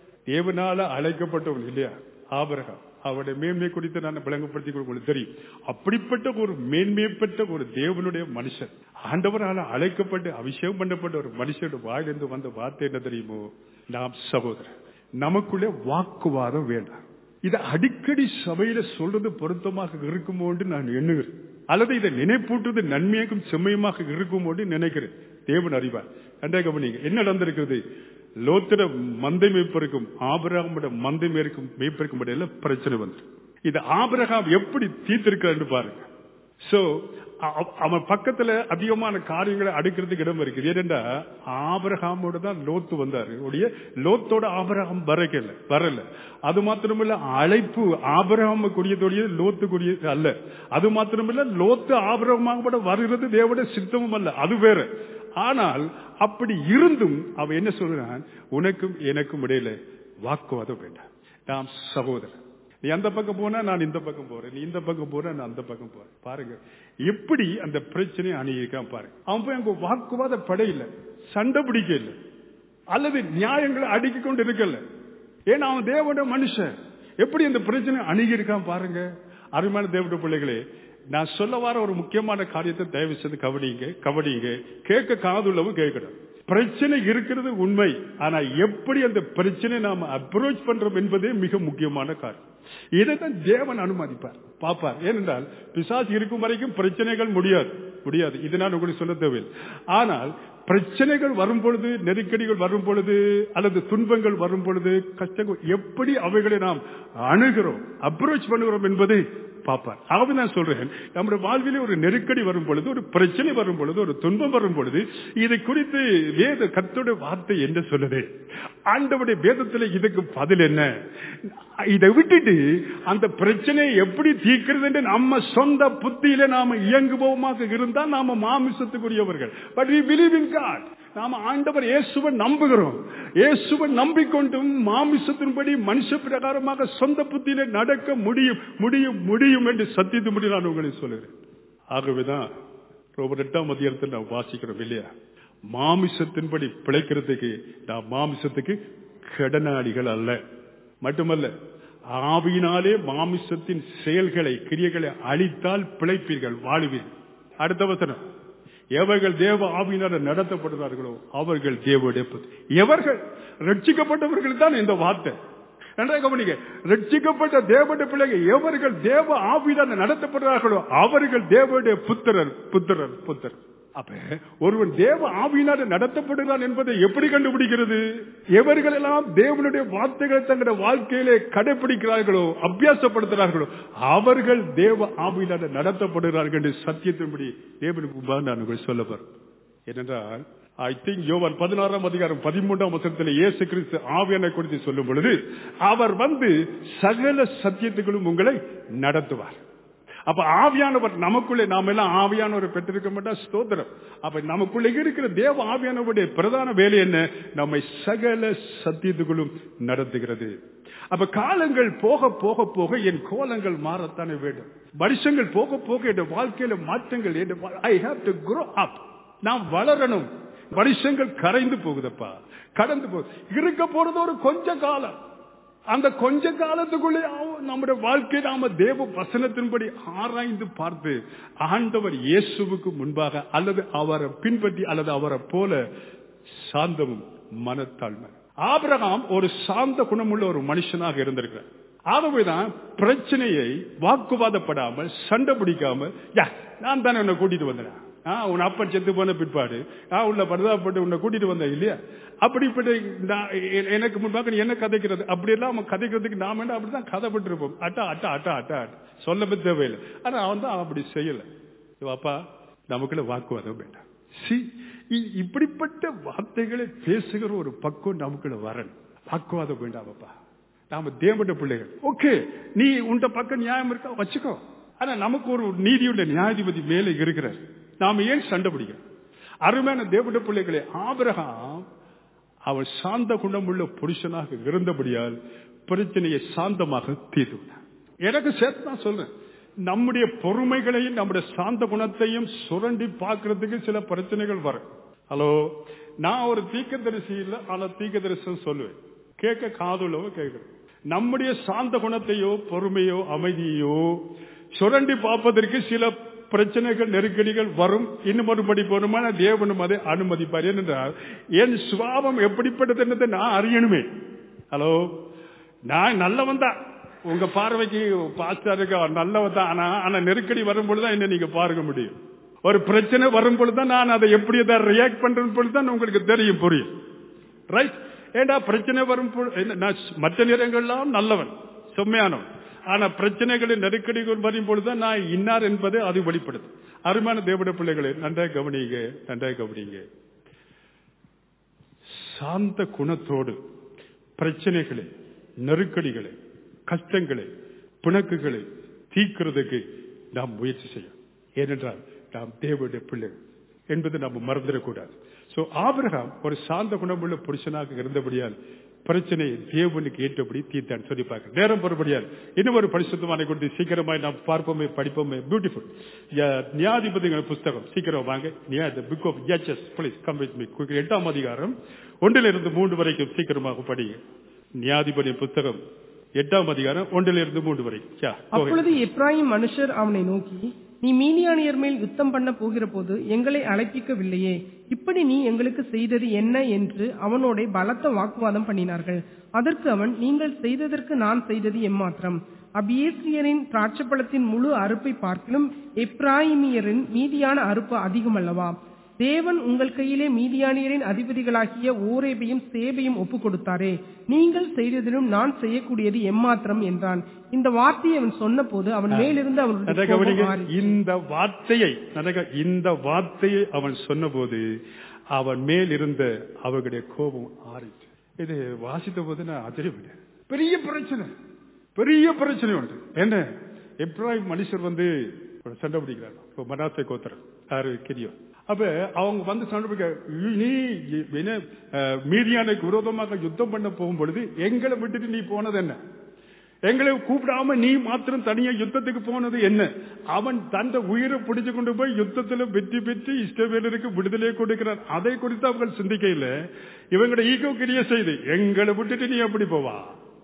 [SPEAKER 1] தேவனால அழைக்கப்பட்டவன் இல்லையா ஆபரகம் அவருடைய மேன்மை குறித்து நான் விளங்கப்படுத்தி உங்களுக்கு தெரியும் அப்படிப்பட்ட ஒரு மேன்மைப்பட்ட ஒரு தேவனுடைய மனுஷன் ஆண்டவரால் அழைக்கப்பட்டு அபிஷேகம் பண்ணப்பட்ட ஒரு மனுஷனுடைய வாயிலிருந்து வந்த வார்த்தை என்ன தெரியுமோ நாம் சகோதரர் நமக்குள்ளே வாக்குவாதம் வேண்டாம் இதை அடிக்கடி சபையில சொல்றது பொருத்தமாக இருக்குமோன்னு நான் எண்ணுகிறேன் அல்லது இதை நினைப்பூட்டுவது நன்மையாக்கும் செம்மையுமாக இருக்கும் என்று நினைக்கிறேன் தேவன் அறிவார் கண்டே கவனிங்க என்ன நடந்திருக்கிறது லோத்திர மந்தை மேய்ப்பருக்கும் ஆபரகமோட மந்தை மேற்கும் மேய்ப்பருக்கும் இடையில பிரச்சனை வந்து இது ஆபரகாம் எப்படி தீர்த்திருக்கிறான்னு பாருங்க சோ அவன் பக்கத்துல அதிகமான காரியங்களை அடுக்கிறதுக்கு இடம் இருக்குது ஏனென்றா ஆபரகாமோட தான் லோத்து வந்தாரு ஒழிய லோத்தோட ஆபரகம் வரக்கல வரல அது மாத்திரமில்ல அழைப்பு ஆபரகாம கூடியதோடைய லோத்து கூடியது அல்ல அது மாத்திரமில்ல லோத்து ஆபரகமாக வருகிறது தேவட சித்தமும் அல்ல அது வேற ஆனால் அப்படி இருந்தும் அவன் என்ன சொல்றான் உனக்கும் எனக்கும் இடையில வாக்குவாதம் வேண்டாம் நாம் சகோதரன் நீ அந்த பக்கம் போனா நான் இந்த பக்கம் போறேன் நீ இந்த பக்கம் போற நான் அந்த பக்கம் போறேன் பாருங்க எப்படி அந்த பிரச்சனையை அணுகிருக்கான் பாருங்க அவன் போய் அங்க வாக்குவாத படையில சண்டை பிடிக்க இல்லை அல்லது நியாயங்களை அடுக்கி கொண்டு இருக்கல ஏன்னா அவன் தேவட மனுஷன் எப்படி இந்த பிரச்சனை அணுகிருக்கான் பாருங்க அருமையான தேவட பிள்ளைகளே நான் சொல்ல வர ஒரு முக்கியமான காரியத்தை தயவு செய்து கவனிங்க கவனிங்க கேட்க காதுள்ளவும் கேட்கணும் பிரச்சனை இருக்கிறது உண்மை ஆனா எப்படி அந்த பிரச்சனை நாம அப்ரோச் பண்றோம் என்பதே மிக முக்கியமான காரியம் இதைத்தான் தேவன் அனுமதிப்பார் பாப்பார் ஏனென்றால் பிசாசு இருக்கும் வரைக்கும் பிரச்சனைகள் முடியாது முடியாது இது நான் உங்களுக்கு சொல்ல தேவையில்லை ஆனால் பிரச்சனைகள் வரும் பொழுது நெருக்கடிகள் வரும் பொழுது அல்லது துன்பங்கள் வரும் பொழுது கஷ்டங்கள் எப்படி அவைகளை நாம் அணுகிறோம் அப்ரோச் பண்ணுகிறோம் என்பதை பார்ப்பார் ஆகவே நான் சொல்றேன் நம்முடைய வாழ்விலே ஒரு நெருக்கடி வரும் பொழுது ஒரு பிரச்சனை வரும் பொழுது ஒரு துன்பம் வரும் பொழுது இதை குறித்து வேத கத்தோட வார்த்தை என்ன சொல்லுது ஆண்டவுடைய வேதத்துல இதுக்கு பதில் என்ன இதை விட்டுட்டு அந்த பிரச்சனையை எப்படி தீர்க்கிறது என்று நம்ம சொந்த புத்தியில நாம இயங்குபவமாக இருந்தால் நாம மாமிசத்துக்குரியவர்கள் but we believe in God நாம ஆண்டவர் இயேசுவை நம்புகிறோம் இயேசுவை நம்பிக்கொண்டும் மாமிசத்தின்படி மனுஷ பிரகாரமாக சொந்த புத்தியில நடக்க முடியும் முடியும் முடியும் என்று சத்தியத்தின்படி நான் உங்களை சொல்லுகிறேன் ஆகவேதான் ரொம்ப எட்டாம் அதிகாரத்தில் நான் வாசிக்கிறோம் இல்லையா மாமிசத்தின்படி பிழைக்கிறதுக்கு நான் மாமிசத்துக்கு கடனாளிகள் அல்ல மட்டுமல்ல ஆவியினாலே மாமிசத்தின் செயல்களை கிரியைகளை அழித்தால் பிழைப்பீர்கள் வாழுவீர்கள் அடுத்த வசனம் எவர்கள் தேவ ஆவியினால நடத்தப்படுகிறார்களோ அவர்கள் தேவடைய எவர்கள் ரட்சிக்கப்பட்டவர்கள் தான் இந்த வார்த்தை நன்றாக கவனிங்க ரட்சிக்கப்பட்ட தேவடைய பிள்ளைகள் எவர்கள் தேவ ஆவியினால நடத்தப்படுகிறார்களோ அவர்கள் தேவடைய புத்திரர் புத்திரர் புத்திரர் அப்ப ஒருவன் தேவ ஆவியினால நடத்தப்படுகிறான் என்பதை எப்படி கண்டுபிடிக்கிறது எவர்கள் எல்லாம் தேவனுடைய வார்த்தைகளை தங்களுடைய வாழ்க்கையிலே கடைபிடிக்கிறார்களோ அபியாசப்படுத்துகிறார்களோ அவர்கள் தேவ ஆவியினால நடத்தப்படுகிறார்கள் என்று சத்தியத்தின்படி தேவனுக்கு நான் சொல்ல போறேன் ஏனென்றால் ஐ திங்க் யோவான் பதினாறாம் அதிகாரம் பதிமூன்றாம் வசனத்தில் இயேசு கிறிஸ்து ஆவியான குறித்து சொல்லும் பொழுது அவர் வந்து சகல சத்தியத்துகளும் உங்களை நடத்துவார் அப்ப ஆவியானவர் நமக்குள்ளே நாம எல்லாம் ஆவியானவர் பெற்றிருக்க மாட்டா ஸ்தோத்திரம் அப்ப நமக்குள்ள இருக்கிற தேவ ஆவியானவருடைய பிரதான வேலை என்ன நம்மை சகல சத்தியத்துகளும் நடத்துகிறது அப்ப காலங்கள் போக போக போக என் கோலங்கள் மாறத்தானே வேண்டும் வருஷங்கள் போக போக என் வாழ்க்கையில மாற்றங்கள் I have to grow up நாம் வளரணும் வருஷங்கள் கரைந்து போகுதப்பா கடந்து போகுது இருக்க போறது ஒரு கொஞ்ச காலம் அந்த கொஞ்ச காலத்துக்குள்ளே நம்முடைய வாழ்க்கை நாம தேவ வசனத்தின்படி ஆராய்ந்து பார்த்து ஆண்டவர் இயேசுவுக்கு முன்பாக அல்லது அவரை பின்பற்றி அல்லது அவரை போல சாந்தமும் மனத்தாழ்மை ஆபிரகாம் ஒரு சாந்த குணமுள்ள ஒரு மனுஷனாக இருந்திருக்கிறார் ஆகவேதான் பிரச்சனையை வாக்குவாதப்படாமல் சண்டை பிடிக்காமல் யா நான் தானே உன்னை கூட்டிட்டு வந்தேன் உன் அப்பன் செத்து போன பிற்பாடு நான் உள்ள பரிதாபப்பட்டு உன்னை கூட்டிட்டு வந்தேன் இல்லையா அப்படிப்பட்ட எனக்கு முன்பாக நீ என்ன கதைக்கிறது அப்படி எல்லாம் அவன் கதைக்கிறதுக்கு நாம என்ன அப்படிதான் கதைப்பட்டு இருப்போம் அட்டா அட்டா அட்டா அட்டா சொல்ல தேவையில்லை ஆனா அவன் தான் அப்படி செய்யல அப்பா நமக்குள்ள வாக்குவாதம் வேண்டாம் சி இப்படிப்பட்ட வார்த்தைகளை பேசுகிற ஒரு பக்கம் நமக்குள்ள வரணும் வாக்குவாதம் வேண்டாம் அப்பா நாம தேவட்ட பிள்ளைகள் ஓகே நீ உண்ட பக்கம் நியாயம் இருக்கா வச்சுக்கோ ஆனா நமக்கு ஒரு நீதியுள்ள நியாயாதிபதி மேலே இருக்கிறார் நாம ஏன் சண்டை பிடிக்கிறோம் அருமையான தேவட பிள்ளைகளே ஆபிரகாம் அவள் சாந்த குணமுள்ள புருஷனாக இருந்தபடியால் பிரச்சனையை சாந்தமாக தீர்த்து எனக்கு சேர்த்து தான் சொல்றேன் நம்முடைய பொறுமைகளையும் நம்முடைய சாந்த குணத்தையும் சுரண்டி பார்க்கறதுக்கு சில பிரச்சனைகள் வரும் ஹலோ நான் ஒரு தீக்க தரிசி இல்லை ஆனா தீக்க தரிசனம் சொல்லுவேன் கேட்க காதுள்ளவோ கேட்கிறேன் நம்முடைய சாந்த குணத்தையோ பொறுமையோ அமைதியோ சுரண்டி பார்ப்பதற்கு சில பிரச்சனைகள் நெருக்கடிகள் வரும் இன்னும் மறுபடி போகணுமா தேவனும் அதை அனுமதிப்பார் ஏனென்றால் என் சுவாபம் எப்படிப்பட்டது என்னதை நான் அறியணுமே ஹலோ நான் நல்லவன் தான் உங்க பார்வைக்கு பாஸ்டருக்கு அவர் நல்லவர் தான் ஆனா ஆனா நெருக்கடி வரும்பொழுது தான் என்ன நீங்க பார்க்க முடியும் ஒரு பிரச்சனை வரும் பொழுதுதான் நான் அதை எப்படி அதை ரியாக்ட் பண்றது பொழுது தான் உங்களுக்கு தெரியும் புரியும் ரைட் ஏண்டா பிரச்சனை வரும் பொழு- என்ன, நான் மற்ற நேரங்கள்லாம் நல்லவன் செம்மையானவன் ஆனா பிரச்சனைகளின் நெருக்கடிகள் வரும் பொழுதுதான் நான் இன்னார் என்பது அது வெளிப்படுது அருமையான தேவட பிள்ளைகளே நன்றாக கவனிங்க நன்றாக கவனிங்க சாந்த குணத்தோடு பிரச்சனைகளை நெருக்கடிகளை கஷ்டங்களை பிணக்குகளை தீர்க்கிறதுக்கு நாம் முயற்சி செய்யும் ஏனென்றால் நாம் தேவனுடைய பிள்ளைகள் என்பதை நாம் மறந்துடக்கூடாது சோ ஆபிரகாம் ஒரு சாந்த குணமுள்ள புருஷனாக இருந்தபடியால் பிரச்சனையை தேவனுக்கு ஏற்றபடி தீர்த்தான் சொல்லி பார்க்க நேரம் பொறுபடியால் இன்னும் ஒரு பரிசுத்தமான கொடுத்து சீக்கிரமாய் நாம் பார்ப்போமே படிப்போமே பியூட்டிஃபுல் நியாதிபதிகள் புஸ்தகம் சீக்கிரம் வாங்க நியாய book of judges please come with me எட்டாம் அதிகாரம் ஒன்றிலிருந்து மூன்று வரைக்கும் சீக்கிரமாக படிங்க நியாதிபதி புஸ்தகம் எட்டாம் அதிகாரம் ஒன்றிலிருந்து மூன்று வரைக்கும் யா, go ahead.
[SPEAKER 2] அப்பொழுது எப்ராயிம் மனுஷர் அவனை நோக்கி நீ மீனியானியர் மேல் யுத்தம் பண்ண போகிற போது எங்களை அழைப்பிக்கவில்லையே இப்படி நீ எங்களுக்கு செய்தது என்ன என்று அவனோட பலத்த வாக்குவாதம் பண்ணினார்கள் அதற்கு அவன் நீங்கள் செய்ததற்கு நான் செய்தது எம்மாத்திரம் அபியேசியரின் திராட்சப்பழத்தின் முழு அறுப்பை பார்க்கிலும் எப்ராயிமியரின் மீதியான அறுப்பு அதிகமல்லவா தேவன் உங்கள் கையிலே மீதியானியரின் அதிபதிகளாகிய ஓரேபையும் சேபையும் ஒப்புக் கொடுத்தாரே நீங்கள் செய்ததிலும் நான் செய்யக்கூடியது எம்மாத்திரம் என்றான் இந்த வார்த்தையை அவன் சொன்னபோது அவன் மேலிருந்து அவனுடைய
[SPEAKER 1] நன்றாக
[SPEAKER 2] கோபம்
[SPEAKER 1] கவனிங்க.
[SPEAKER 2] ஆறிற்று.
[SPEAKER 1] இந்த வார்த்தையை நன்றாக இந்த வார்த்தையை அவன் சொன்னபோது அவன் மேல் இருந்த அவர்களுடைய கோபம் ஆறிச்சு இது வாசித்த போது நான் ஆச்சரியப்பட்டேன் பெரிய பிரச்சனை பெரிய பிரச்சனை உண்டு என்ன எப்ராஹிம் மனுஷர் வந்து ஒரு சண்டை பிடிக்கிறார் இப்போ மனாசை கோத்திரம் யாரு கிரியம் அப்ப அவங்க வந்து சண்டை பிடிக்க நீ என்ன அஹ், மீதியானுக்கு விரோதமாக யுத்தம் பண்ண போகும் பொழுது எங்களை விட்டுட்டு நீ போனது என்ன எங்களை கூப்பிடாம நீ மாத்திரம் தனியா யுத்தத்துக்கு போனது என்ன அவன் தந்த உயிரை பிடிச்சு கொண்டு போய் யுத்தத்துல வெற்றி பெற்று இஷ்டவேலருக்கு விடுதலை கொடுக்கிறார் அதை குறித்து அவர்கள் சிந்திக்கையில இவங்களோட ஈகோ கிரிய செய்து எங்களை விட்டுட்டு நீ எப்படி போவா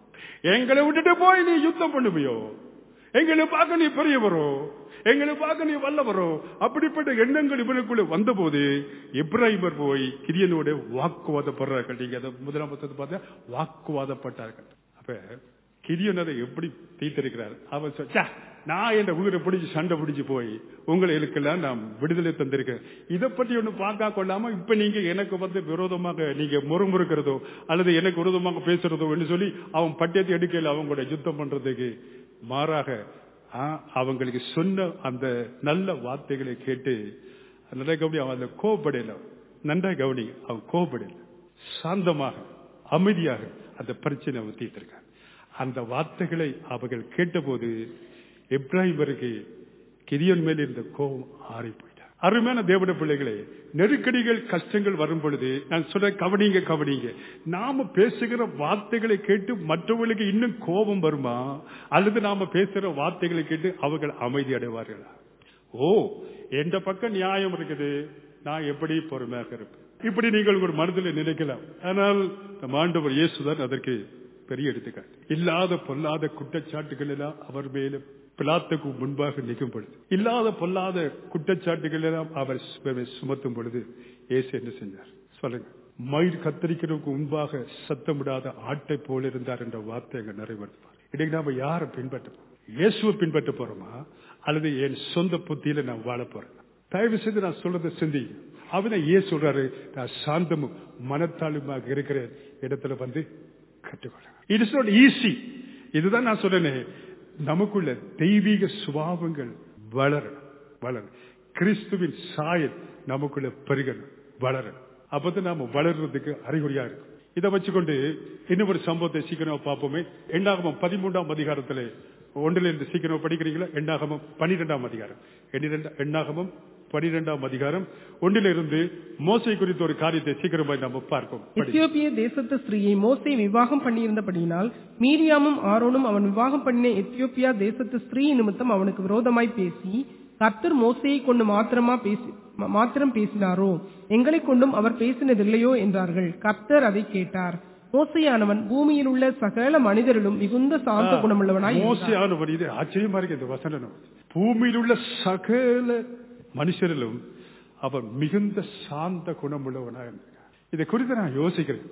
[SPEAKER 1] எங்களை விட்டுட்டு போய் நீ யுத்தம் பண்ணுவியோ எங்களை பார்க்க நீ பெரியவரோ எங்களை பார்க்க நீ வல்லவரோ அப்படிப்பட்ட எண்ணங்கள் இவனுக்குள்ள வந்தபோது இப்ராஹிமர் போய் கிரியனோட வாக்குவாதப்படுறார்கள் நீங்க அதை முதலாம் புத்தகத்தை பார்த்தா வாக்குவாதப்பட்டார்கள் அப்ப கிரியன் அதை எப்படி தீர்த்திருக்கிறார் அவன் சொல், "ச்சே, நான் என் உயிரை பிடிச்சு சண்டை பிடிச்சு போய் உங்களுக்கெல்லாம் நான் விடுதலை தந்திருக்கேன் இதை பற்றி ஒண்ணு பார்க்க கொள்ளாம இப்ப நீங்க எனக்கு வந்து விரோதமாக நீங்க முறுமுறுக்கிறதோ அல்லது எனக்கு விரோதமாக பேசுறதோ என்று சொல்லி அவன் பட்டியத்தை எடுக்கல அவங்களோட யுத்தம் பண்றதுக்கு மாறாக ஆ, அவங்களுக்கு சொன்ன அந்த நல்ல வார்த்தைகளை கேட்டு நல்ல கவனி அவன் அந்த கோபப்படையில நன்றா கவனி அவன் கோபப்படையில சாந்தமாக அமைதியாக அந்த பிரச்சனை அவன் தீர்த்திருக்கான் அந்த வார்த்தைகளை அவர்கள் கேட்டபோது எப்ராஹிமருக்கு கிரியன் மேல் இருந்த கோபம் ஆறி போயிட்டார் அருமையான தேவட பிள்ளைகளே நெருக்கடிகள் கஷ்டங்கள் வரும் பொழுது நான் சொல்ற கவனிங்க கவனிங்க நாம பேசுகிற வார்த்தைகளை கேட்டு மற்றவர்களுக்கு இன்னும் கோபம் வருமா அல்லது நாம பேசுகிற வார்த்தைகளை கேட்டு அவர்கள் அமைதி அடைவார்களா ஓ எந்த பக்கம் நியாயம் இருக்குது நான் எப்படி பொறுமையாக இருப்பேன் இப்படி நீங்கள் ஒரு மனதில் நினைக்கலாம் ஆனால் நம் ஆண்டவர் இயேசுதான் அதற்கு பெரிய எடுத்துக்காட்டு இல்லாத பொல்லாத குற்றச்சாட்டுகள் எல்லாம் அவர் மேலும் பிலாத்துக்கு முன்பாக நிற்கும் பொழுது இல்லாத பொல்லாத குற்றச்சாட்டுகள் எல்லாம் அவர் சு- சுமத்தும் பொழுது இயேசு என்ன செஞ்சார் சொல்லுங்க மயிர் கத்தரிக்கிறதுக்கு முன்பாக சத்தமிடாத ஆட்டை போல இருந்தார் என்ற வார்த்தை அங்க நிறைவேற்றுவார் இன்னைக்கு நாம யாரை பின்பற்ற போறோம்? இயேசுவை பின்பற்ற போறோமா அல்லது என் சொந்த புத்தியில நான் வாழ போறேன் தயவு செய்து நான் சொல்றதை சிந்தி அவனை ஏன் சொல்றாரு நான் சாந்தமும் மனத்தாளுமாக இருக்கிற இடத்துல வந்து கற்றுக்கொள்ள இட் இஸ் நாட் ஈஸி இதுதான் நான் சொல்றேனே நமக்குள்ள தெய்வீக சுபாவங்கள் வளரணும் வளரணும் கிறிஸ்துவின் சாயல் நமக்குள்ள பெருகணும் வளரணும் அப்பதான் நாம வளர்றதுக்கு அறிகுறியா இருக்கும் இதை வச்சுக்கொண்டு இன்னும் ஒரு சம்பவத்தை சீக்கிரமா பார்ப்போமே எண்ணாகமம் பதிமூன்றாம் அதிகாரத்துல ஒன்றுல இருந்து சீக்கிரமா படிக்கிறீங்களா எண்ணாகமம் பனிரெண்டாம் அதிகாரம் எண்ணிரெண்டு- எண்ணாகமம் பனிரெண்டாம் அதிகாரம் ஒன்றிலிருந்து மோசை குறித்த ஒரு காரியத்தை சீக்கிரமாய் நாம பார்ப்போம் படி.
[SPEAKER 2] எத்தியோப்பிய தேசத்து ஸ்திரீயை மோசே விவாகம் பண்ணியிருந்தபடியினால் மீரியாமும் ஆரோனும் அவன் விவாகம் பண்ணின எத்தியோப்பியா தேசத்து ஸ்திரீ நிமித்தம் அவனுக்கு விரோதமாய் பேசி கர்த்தர் மோசையை கொண்டு மாத்திரமா பேசி ம- மாத்திரம் பேசினாரோ எங்களை கொண்டும் அவர் பேசினதில்லையோ என்றார்கள் கர்த்தர் அதை கேட்டார் மோசையானவன் பூமியில் உள்ள சகல மனிதரிலும் மிகுந்த சாந்த குணமுள்ளவனாய் இருந்தான்.
[SPEAKER 1] மோசையானவர் இது ஆச்சரியமா இருக்கு இந்த வசனம் பூமியில் உள்ள சகல மனுஷரிலும் அவர் மிகுந்த சாந்த குணமுள்ளவனாக இருந்தார் இதை குறித்து நான் யோசிக்கிறேன்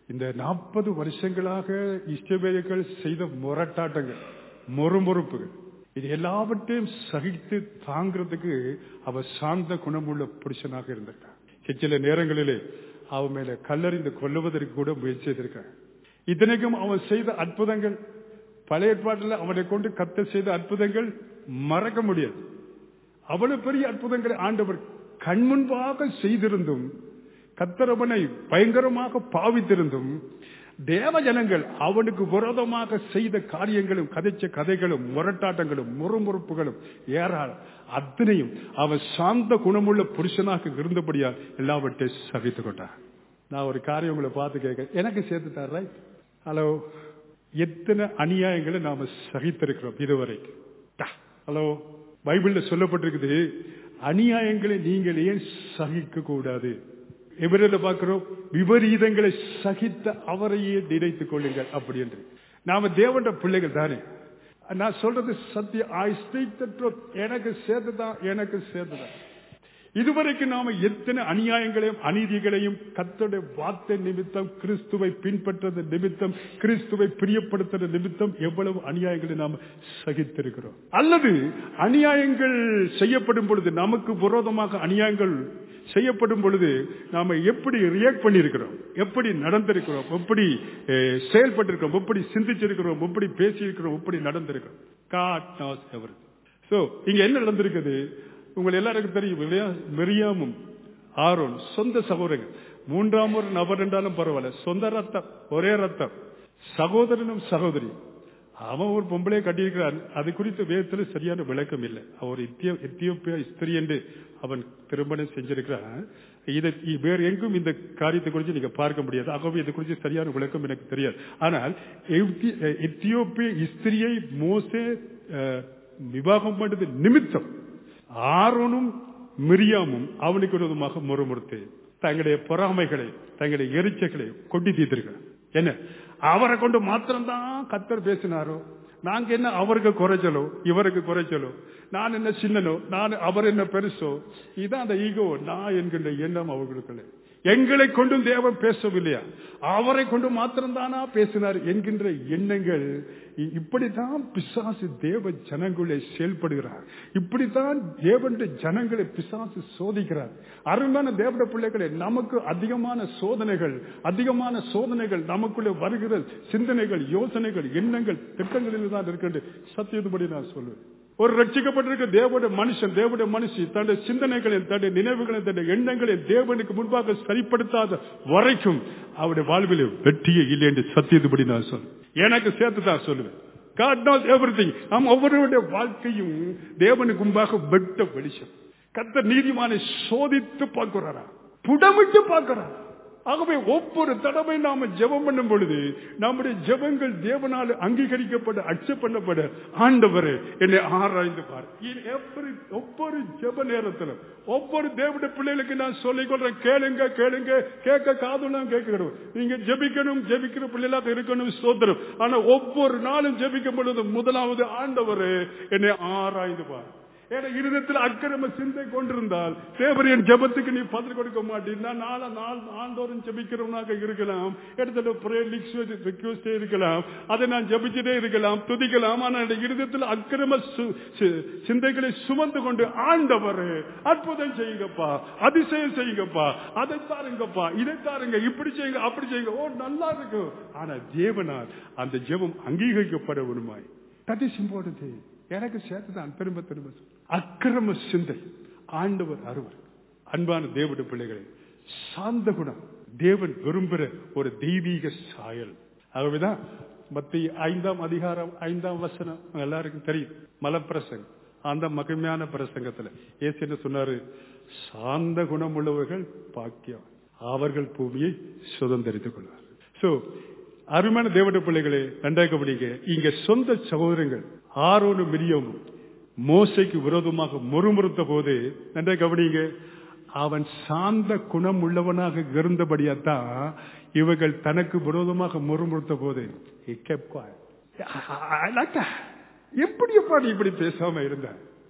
[SPEAKER 1] இந்த நாற்பது வருஷங்களாக இஷ்டவேர்கள் செய்த முரட்டாட்டங்கள் முறுமுறுப்புகள் இது எல்லாவற்றையும் சகித்து தாங்கிறதுக்கு அவ சார்ந்த குணமுள்ள புருஷனாக இருந்திருக்கான் சில நேரங்களிலே அவன் மேல கல்லறிந்து கொல்லுவதற்கு கூட முயற்சி செய்திருக்கான் இத்தனைக்கும் அவன் செய்த அற்புதங்கள் பழைய ஏற்பாட்டில் அவனை கொண்டு கத்த செய்த அற்புதங்கள் மறக்க முடியாது அவ்வளவு பெரிய அற்புதங்களை ஆண்டவர் கண்முன்பாக செய்திருந்தும் கத்தரவனை பயங்கரமாக பாவித்திருந்தும் தேவ ஜனங்கள் அவனுக்கு விரோதமாக செய்த காரியங்களும் கதைச்ச கதைகளும் முரட்டாட்டங்களும் முறுமுறுப்புகளும் ஏறாள் அத்தனையும் அவன் சாந்த குணமுள்ள புருஷனாக இருந்தபடியால் எல்லாவற்றையும் சகித்துக் கொண்டான் நான் ஒரு காரியம் உங்களை பார்த்து கேட்க எனக்கு சேர்த்து தர்ற ஹலோ எத்தனை அநியாயங்களை நாம சகித்திருக்கிறோம் இதுவரை ஹலோ பைபிள்ல சொல்லப்பட்டிருக்குது அநியாயங்களை நீங்கள் ஏன் சகிக்க கூடாது எவரில் பார்க்கிறோம் விபரீதங்களை சகித்த அவரையே நினைத்துக் கொள்ளுங்கள் அப்படி என்று நாம தேவன்ற பிள்ளைகள் தானே நான் சொல்றது சத்திய ஐ ஸ்பீக் எனக்கு சேர்த்துதான் எனக்கு சேர்த்துதான் இதுவரைக்கும் நாம எத்தனை அநியாயங்களையும் அநீதிகளையும் கத்தோட வார்த்தை நிமித்தம் கிறிஸ்துவை பின்பற்றது நிமித்தம் கிறிஸ்துவை பிரியப்படுத்துற நிமித்தம் எவ்வளவு அநியாயங்களை நாம் சகித்திருக்கிறோம் அல்லது அநியாயங்கள் செய்யப்படும் பொழுது நமக்கு விரோதமாக அநியாயங்கள் செய்யப்படும் பொழுது நாம எப்படி ரியாக்ட் பண்ணியிருக்கிறோம் எப்படி நடந்திருக்கிறோம் எப்படி செயல்பட்டிருக்கிறோம் எப்படி சிந்திச்சிருக்கிறோம் எப்படி பேசியிருக்கிறோம் எப்படி நடந்திருக்கிறோம் காட் நாஸ் எவர் சோ இங்க என்ன நடந்திருக்குது உங்கள் எல்லாருக்கும் தெரியும் இல்லையா மெரியாமும் ஆரோன் சொந்த சகோதரர்கள் மூன்றாம் ஒரு நபர் என்றாலும் பரவாயில்ல சொந்த ரத்தம் ஒரே ரத்தம் சகோதரனும் சகோதரி அவன் ஒரு பொம்பளையை கட்டியிருக்கிறான் அது குறித்து வேதத்தில் சரியான விளக்கம் இல்லை அவர் எத்தியோப்பியா ஸ்திரி என்று அவன் திருமணம் செஞ்சிருக்கிறான் இதை வேறு எங்கும் இந்த காரியத்தை குறித்து நீங்க பார்க்க முடியாது ஆகவே இது குறித்து சரியான விளக்கம் எனக்கு தெரியாது ஆனால் எத்தியோப்பிய ஸ்திரியை மோசே விவாகம் பண்ணது நிமித்தம் ஆரோனும் மிரியாமும் அவனுக்கு விரோதமாக முறுமுறுத்து தங்களுடைய பொறாமைகளை தங்களுடைய எரிச்சைகளை கொட்டி தீர்த்திருக்கிறார் என்ன அவரை கொண்டு மாத்திரம்தான் கத்தர் பேசினாரோ நாங்க என்ன அவருக்கு குறைச்சலோ இவருக்கு குறைச்சலோ நான் என்ன சின்னனோ நான் அவர் என்ன பெருசோ இதான் அந்த ஈகோ நான் என்கின்ற எண்ணம் அவர்களுக்குள்ள எங்களை கொண்டும் தேவன் பேசவில்லையா அவரை கொண்டு மாத்திரம்தானா பேசினார் என்கின்ற எண்ணங்கள் இப்படித்தான் பிசாசு தேவ ஜனங்களே செயல்படுகிறார் இப்படித்தான் தேவனுடைய ஜனங்களை பிசாசு சோதிக்கிறார் அருமையான தேவட பிள்ளைகளே நமக்கு அதிகமான சோதனைகள் அதிகமான சோதனைகள் நமக்குள்ளே வருகிற சிந்தனைகள் யோசனைகள் எண்ணங்கள் திட்டங்களில் தான் இருக்கின்ற சத்தியதுபடி நான் சொல்லுவேன் ஒரு ரட்சிக்கப்பட்டிருக்க தேவனுடைய மனுஷன் தேவனுடைய மனுஷி தன்னுடைய சிந்தனைகளையும் தன்னுடைய நினைவுகளையும் தன்னுடைய எண்ணங்களையும் தேவனுக்கு முன்பாக சரிப்படுத்தாத வரைக்கும் அவருடைய வாழ்வில் வெற்றியே இல்லை என்று சத்தியதுபடி நான் சொல்லுவேன் எனக்கு சேர்த்து தான் சொல்லுவேன் God knows everything. நாம் ஒவ்வொருவருடைய வாழ்க்கையும் தேவனுக்கு முன்பாக வெட்ட வெளிச்சம் கத்த நீதிமானை சோதித்து பார்க்கிறாரா புடமிட்டு பார்க்கிறாரா ஆகவே ஒவ்வொரு தடவை நாம ஜெபம் பண்ணும் பொழுது நம்முடைய ஜெபங்கள் தேவனால் அங்கீகரிக்கப்பட அக்செப்ட் பண்ணப்பட ஆண்டவர் என்னை ஆராய்ந்து பார் ஒவ்வொரு ஜெப நேரத்தில் ஒவ்வொரு தேவடைய பிள்ளைகளுக்கு நான் சொல்லிக் கொள்றேன் கேளுங்க கேளுங்க கேட்க காதுலாம் கேட்கணும் நீங்க ஜெபிக்கணும் ஜெபிக்கிற பிள்ளைகளாக இருக்கணும் சோதரம் ஆனா ஒவ்வொரு நாளும் ஜெபிக்கும் பொழுது முதலாவது ஆண்டவர் என்னை ஆராய்ந்து பார் ஏன்னா இருதத்தில் அக்கிரம சிந்தை கொண்டிருந்தால் தேவரின் ஜபத்துக்கு நீ பதில் கொடுக்க மாட்டீங்கன்னா நாள நாள் ஆண்டோரும் ஜபிக்கிறவனாக இருக்கலாம் இடத்துல ரிக்வஸ்டே இருக்கலாம் அதை நான் ஜபிச்சுட்டே இருக்கலாம் துதிக்கலாம் ஆனால் இருதத்தில் அக்கிரம சிந்தைகளை சுமந்து கொண்டு ஆண்டவர் அற்புதம் செய்யுங்கப்பா அதிசயம் செய்யுங்கப்பா அதை தாருங்கப்பா இதை தாருங்க இப்படி செய்யுங்க அப்படி செய்யுங்க ஓ நல்லா இருக்கும் ஆனா தேவனால் அந்த ஜெபம் அங்கீகரிக்கப்பட வேணுமாய் தட் இஸ் இம்பார்ட்டன்ட் எனக்கு சேர்த்துதான் திரும்ப திரும்ப அக்கிரம சிந்தை ஆண்டவர் அறுவர் அன்பான தேவட பிள்ளைகளை சாந்த குணம் தேவன் விரும்புகிற ஒரு தெய்வீக சாயல் ஆகவேதான் மத்திய ஐந்தாம் அதிகாரம் ஐந்தாம் வசனம் எல்லாருக்கும் தெரியும் மலப்பிரசங்கம் அந்த மகிமையான பிரசங்கத்துல ஏசு என்ன சொன்னாரு சாந்த குணம் உள்ளவர்கள் பாக்கியம் அவர்கள் பூமியை சுதந்திரித்துக் கொள்வார் சோ அருமையான தேவட பிள்ளைகளே நன்றாக கவனிங்க இங்க சொந்த சகோதரங்கள் ஆரோனு மிரியமும் மோசைக்கு விரோதமாக முறுமுறுத்த போது நன்றாக கவனிங்க அவன் சார்ந்த குணம் உள்ளவனாக இருந்தபடியாத்தான் இவர்கள் தனக்கு விரோதமாக முறுமுறுத்த போது எப்படி எப்பா நீ இப்படி பேசாம இருந்த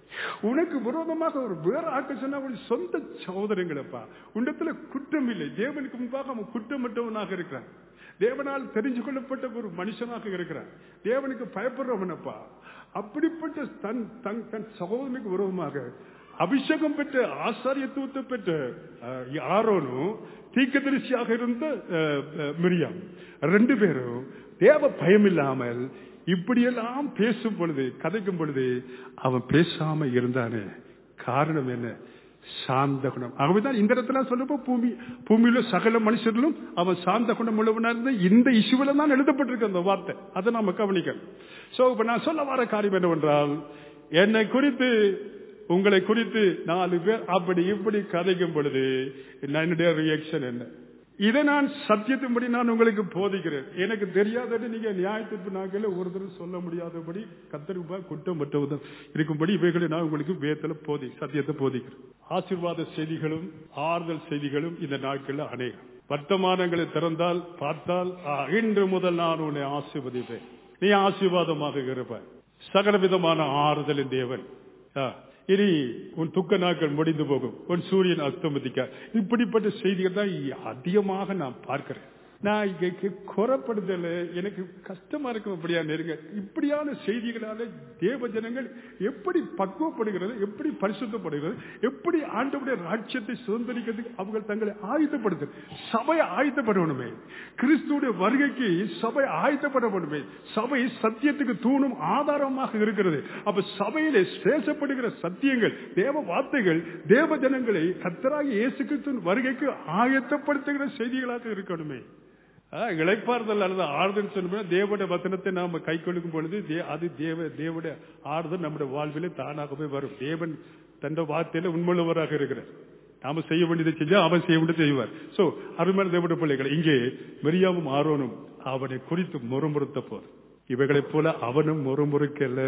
[SPEAKER 1] உனக்கு விரோதமாக ஒரு வேற ஆட்கள் சொன்னா அவன் சொந்த சகோதரங்களப்பா உண்டத்துல குற்றம் இல்லை தேவனுக்கு முன்பாக அவன் குற்றமற்றவனாக இருக்கிறான் தேவனால் தெரிஞ்சு கொள்ளப்பட்ட ஒரு மனுஷனாக இருக்கிறான் தேவனுக்கு பயப்படுறவனப்பா அப்படிப்பட்ட தன் தன் தன் சகோதரனுக்கு விரோதமாக அபிஷேகம் பெற்ற ஆசாரியத்துவத்தை பெற்ற அஹ், ஆரோனும் தீக்கதரிசியாக இருந்த அஹ், அஹ், மிரியாம் ரெண்டு பேரும் தேவ பயம் இல்லாமல் இப்படியெல்லாம் பேசும் பொழுது கதைக்கும் பொழுது அவன் பேசாம இருந்தானே காரணம் என்ன சாந்த குணம் ஆகவேதான் இந்த இடத்துல சொல்லப்போ பூமி பூமியில சகல மனுஷர்களும் அவன் சாந்த குணம் உள்ளவனா இருந்த இந்த இசுவில தான் எழுதப்பட்டிருக்கு அந்த வார்த்தை அதை நாம கவனிக்கணும் சோ இப்ப நான் சொல்ல வர காரியம் என்னவென்றால் என்னை குறித்து உங்களை குறித்து நாலு பேர் அப்படி இப்படி கதைக்கும் பொழுது நான் என்னுடைய ரியாக்ஷன் என்ன இதை நான் சத்தியத்தின்படி நான் உங்களுக்கு போதிக்கிறேன் எனக்கு தெரியாதது நீங்க நியாயத்திற்கு நாங்கள் ஒருத்தர் சொல்ல முடியாதபடி கத்தருப்பா குற்றம் மற்றவதும் இருக்கும்படி இவைகளை நான் உங்களுக்கு வேதத்துல போதி சத்தியத்தை போதிக்கிறேன் ஆசீர்வாத செய்திகளும் ஆறுதல் செய்திகளும் இந்த நாட்கள்ல அநேகம் வர்த்தமானங்களை திறந்தால் பார்த்தால் ஆ, இன்று முதல் நான் உன்னை ஆசீர்வதிப்பேன் நீ ஆசீர்வாதமாக இருப்பாய் சகல விதமான ஆறுதலின் தேவன் ஆ, இனி உன் துக்க நாட்கள் முடிந்து போகும் உன் சூரியன் அஸ்தமதிக்க இப்படிப்பட்ட செய்திகள் தான் அதிகமாக நான் பார்க்கிறேன் நான் இங்க குறப்படுதல எனக்கு கஷ்டமா இருக்கும் அப்படியா நெருங்க இப்படியான செய்திகளால தேவ ஜனங்கள் எப்படி பக்குவப்படுகிறது எப்படி பரிசுத்தப்படுகிறது எப்படி ஆண்டவுடைய ராஜ்யத்தை சுதந்திரிக்கிறதுக்கு அவங்க தங்களை ஆயுதப்படுத்து சபை ஆயுதப்படணுமே கிறிஸ்துடைய வருகைக்கு சபை ஆயுதப்படணுமே சபை சத்தியத்துக்கு தூணும் ஆதாரமாக இருக்கிறது அப்ப சபையிலே பேசப்படுகிற சத்தியங்கள் தேவ வார்த்தைகள் தேவ ஜனங்களை கத்தராகி இயேசு கிறிஸ்துவின் வருகைக்கு ஆயத்தப்படுத்துகிற செய்திகளாக இருக்கணுமே ஆ, இளைப்பாறுதல் அல்லது ஆறுதல் சொன்னா தேவனுடைய வசனத்தை நாம கை கொள்ளும் பொழுது தே- அது தேவ தேவனுடைய ஆறுதல் நம்முடைய வாழ்விலே தானாகவே வரும் தேவன் தந்த வார்த்தையில உண்மையுள்ளவராக இருக்கிறார் நாம செய்ய வேண்டியதை செஞ்சா அவன் செய்ய வேண்டியதை செய்வார் சோ அருமையான தேவனுடைய பிள்ளைகள் இங்கே மெரியாவும் ஆரோனும் அவனை குறித்து முறுமுறுத்த போர் இவைகளைப் போல அவனும் முறுமுறுக்கல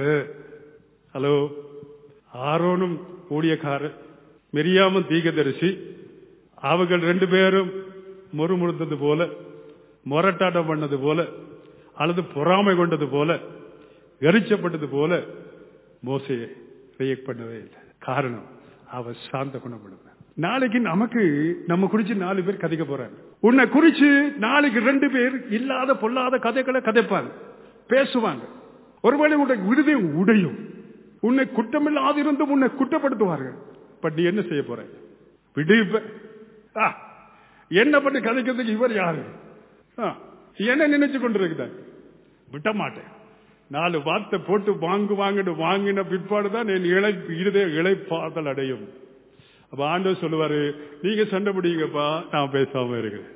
[SPEAKER 1] ஹலோ ஆரோனும் ஊழியக்காரர் மெரியாமும் தீகதரிசி அவர்கள் ரெண்டு பேரும் முறுமுறுத்தது போல முரட்டாட்டம் பண்ணது போல அல்லது பொறாமை கொண்டது போல எரிச்சப்பட்டது போல மோசையை ரியாக்ட் பண்ணவே இல்லை காரணம் அவர் சாந்த குணப்படுத்த நாளைக்கு நமக்கு நம்ம குறிச்சு நாலு பேர் கதைக்க போறாங்க உன்னை குறிச்சு நாளைக்கு ரெண்டு பேர் இல்லாத பொல்லாத கதைகளை கதைப்பாங்க பேசுவாங்க ஒருவேளை உன்னுடைய விடுதை உடையும் உன்னை குற்றமில்லாதிருந்து உன்னை குற்றப்படுத்துவார்கள் பட் நீ என்ன செய்ய போற விடுப்ப ஆ, என்ன பண்ணி கதைக்கிறதுக்கு இவர் யாரு ஆ, என்ன நினைச்சு கொண்டிருக்கிறார் விட்ட மாட்டேன் நாலு வார்த்தை போட்டு வாங்கு வாங்கிட்டு வாங்கின பிற்பாடுதான் என் இழை இருதய இழைப்பாதல் அடையும் அப்ப ஆண்டவர் சொல்லுவாரு நீங்க சண்டை பிடிங்கப்பா நான் பேசாம இருக்கிறேன்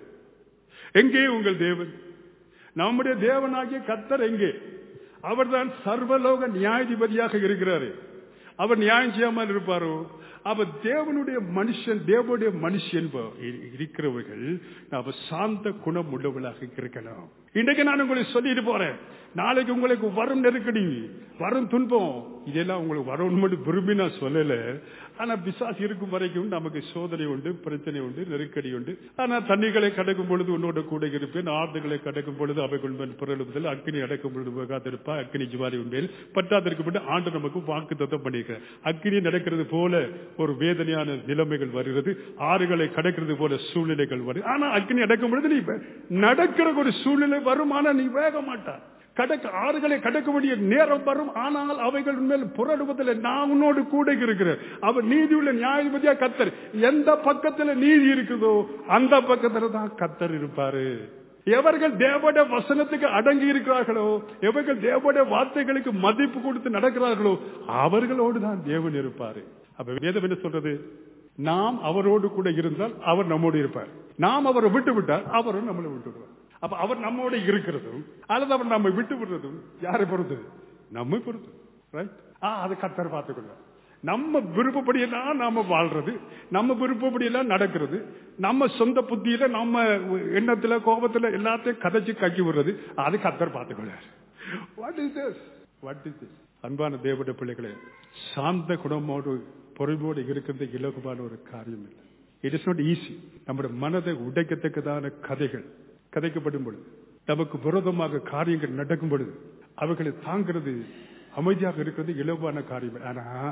[SPEAKER 1] எங்கே உங்கள் தேவன் நம்முடைய தேவனாகிய கத்தர் எங்கே அவர்தான் சர்வலோக நியாயாதிபதியாக இருக்கிறாரு அவர் நியாயம் செய்யாமல் இருப்பாரோ அவர் தேவனுடைய மனுஷன் தேவனுடைய மனுஷன் ப- இ- இருக்கிறவர்கள் நாம சாந்த குணம் உள்ளவர்களாக இருக்கணும் இன்றைக்கு நான் உங்களுக்கு சொல்லிட்டு போறேன் நாளைக்கு உங்களுக்கு வரும் நெருக்கடி வரும் துன்பம் இதெல்லாம் உங்களுக்கு வரணும் மட்டும் விரும்பி நான் சொல்லல ஆனா பிசாசு இருக்கும் வரைக்கும் நமக்கு சோதனை உண்டு பிரச்சனை உண்டு நெருக்கடி உண்டு ஆனா தண்ணிகளை கடக்கும் பொழுது உன்னோட கூட இருப்பேன் ஆறுதல்களை கடக்கும் பொழுது அவைகள் மேல் புரளுதல் அக்கினி அடக்கும் பொழுது காத்திருப்பா அக்கினி ஜிவாரி உண்மையில் பட்டாதற்கு மட்டும் ஆண்டு நமக்கு வாக்கு தத்தம் பண்ணியிருக்கிறார் அக்கினி நடக்கிறது போல ஒரு வேதனையான நிலைமைகள் வருகிறது ஆறுகளை கடக்கிறது போல சூழ்நிலைகள் வருது ஆனா அக்கினி அடக்கும் பொழுது நீ வே- நடக்கிற ஒரு சூழ்நிலை வரும் ஆனா நீ வேக மாட்டார் கடக்க ஆறுகளை கடக்க வேண்டிய நேரம் வரும் ஆனால் அவைகள் மேல் புரடுவதில் நான் உன்னோடு கூட இருக்கிறேன் அவர் நீதியுள்ள நியாயாதிபதியா கத்தர் எந்த பக்கத்துல நீதி இருக்குதோ அந்த பக்கத்துல தான் கத்தர் இருப்பாரு எவர்கள் தேவட வசனத்துக்கு அடங்கி இருக்கிறார்களோ எவர்கள் தேவட வார்த்தைகளுக்கு மதிப்பு கொடுத்து நடக்கிறார்களோ அவர்களோடு தான் தேவன் இருப்பாரு அப்ப வேதம் என்ன சொல்றது நாம் அவரோடு கூட இருந்தால் அவர் நம்மோடு இருப்பார் நாம் அவரை விட்டு விட்டால் அவரும் நம்மளை விட்டு விடுவார் அப்ப அவர் நம்மோட இருக்கிறதும் அல்லது அவர் நம்மை விட்டு விடுறதும் யாரை பொறுத்தது நம்மை பொறுத்து ரைட் ஆ அது கத்தர் பார்த்துக்கொள்ள நம்ம விருப்பப்படி எல்லாம் நாம வாழ்றது நம்ம விருப்பப்படி எல்லாம் நடக்கிறது நம்ம சொந்த புத்தியில நம்ம எண்ணத்துல கோபத்துல எல்லாத்தையும் கதைச்சு கக்கி விடுறது அது கத்தர் பார்த்துக்கொள்ளார் what is this what is this அன்பான தேவட பிள்ளைகளே சாந்த குணமோடு பொறுமையோடு இருக்கிறது இலகுவான ஒரு காரியம் இல்லை இட் இஸ் நாட் ஈஸி நம்முடைய மனதை உடைக்கத்தக்கதான கதைகள் கதைக்கப்படும் பொழுது நமக்கு விரோதமாக காரியங்கள் நடக்கும் பொழுது அவைகளை தாங்கிறது அமைதியாக இருக்கிறது இலவான காரியம் ஆனா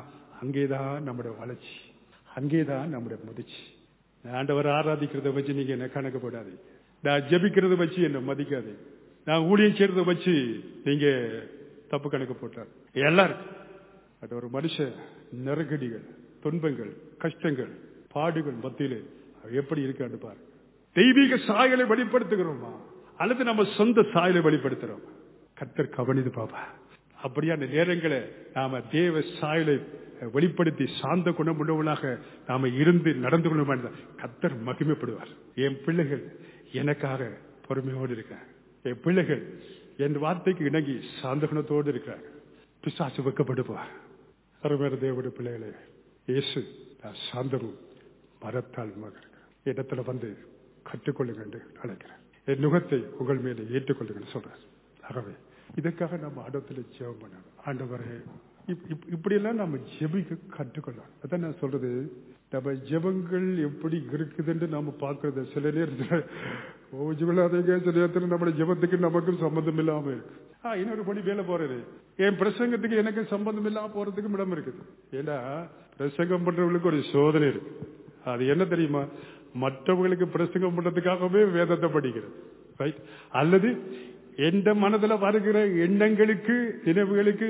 [SPEAKER 1] அங்கேதான் நம்முடைய வளர்ச்சி அங்கேதான் நம்முடைய முதிர்ச்சி நான் ஆண்டவர் ஆராதிக்கிறத வச்சு நீங்க என்ன கணக்கு போடாதீங்க நான் ஜெபிக்கிறத வச்சு என்ன மதிக்காதீங்க நான் ஊழியம் செய்யறத வச்சு நீங்க தப்பு கணக்கு போட்டார் எல்லாரும் அது ஒரு மனுஷன் நெருக்கடிகள் துன்பங்கள் கஷ்டங்கள் பாடுகள் மத்தியிலே அவன் எப்படி இருக்கான்னு பாரு தெய்வீக சாயலை வெளிப்படுத்துகிறோமா அல்லது நம்ம சொந்த சாயலை வெளிப்படுத்துறோம் கத்தர் கவனிது பாப்பா அப்படியான நேரங்களை நாம தேவ சாயலை வெளிப்படுத்தி சாந்த குணமுள்ளவனாக நாம இருந்து நடந்து கொள்ள கத்தர் மகிமைப்படுவார் என் பிள்ளைகள் எனக்காக பொறுமையோடு இருக்கிறார் என் பிள்ளைகள் என் வார்த்தைக்கு இணங்கி சாந்த குணத்தோடு இருக்கிறார் பிசாசு வைக்கப்படுவார் அருமையான தேவனுடைய பிள்ளைகளே இயேசு நான் சாந்தமும் மரத்தாழ்மாக இருக்கிறேன் இடத்துல வந்து கற்றுக்கொள்ளுங்க என்று அழைக்கிறேன் என் நுகத்தை உங்கள் மேலே ஏற்றுக்கொள்ளுங்கன்னு சொல்றார் ஆகவே இதுக்காக நம்ம ஆண்டத்தில் ஜெபம் பண்ணணும் ஆண்டவரே இப்- இப்- இப்படியெல்லாம் நம்ம ஜெபிக்க கற்றுக்கொள்ளணும் அதான் நான் சொல்றது நம்ம ஜெபங்கள் எப்படி இருக்குதுன்னு நாம பார்க்கறது சில நேரத்தில் ஓ ஜிபலாதீங்க சில நேரத்தில் நம்ம ஜெபத்துக்கு நமக்கும் சம்பந்தம் இல்லாம இருக்கு ஆ, இன்னொரு படி மேல போறது என் பிரசங்கத்துக்கு எனக்கு சம்பந்தம் இல்லாம போறதுக்கும் இடம் இருக்குது ஏன்னா பிரசங்கம் பண்றவங்களுக்கு ஒரு சோதனை இருக்கு அது என்ன தெரியுமா மற்றவங்களுக்கு பிரசங்கம் பண்றதுக்காகவே வேதத்தை படிக்கிறது ரைட் அல்லது எந்த மனதுல வருகிற எண்ணங்களுக்கு நினைவுகளுக்கு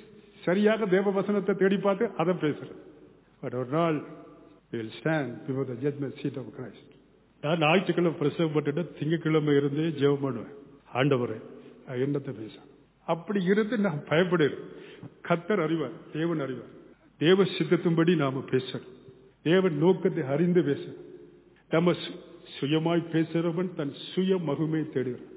[SPEAKER 1] சரியாக தேவ வசனத்தை தேடி பார்த்து அதை பேசுறது பட் ஒரு நாள் will stand before the judgment seat of Christ. நான் ஞாயிற்றுக்கிழமை பிரசவம் பண்ணிட்டு திங்கக்கிழமை இருந்து ஜெபம் பண்ணுவேன் ஆண்டவரே நான் என்னத்தை பேச அப்படி இருந்து நான் பயப்படுறேன் கத்தர் அறிவார் தேவன் அறிவார் தேவ சித்தத்தின்படி நாம பேசணும் தேவன் நோக்கத்தை அறிந்து பேசணும் நம்ம சு- சுயமாய் பேசுறவன் தன் சுய மகிமை தேடுகிறான்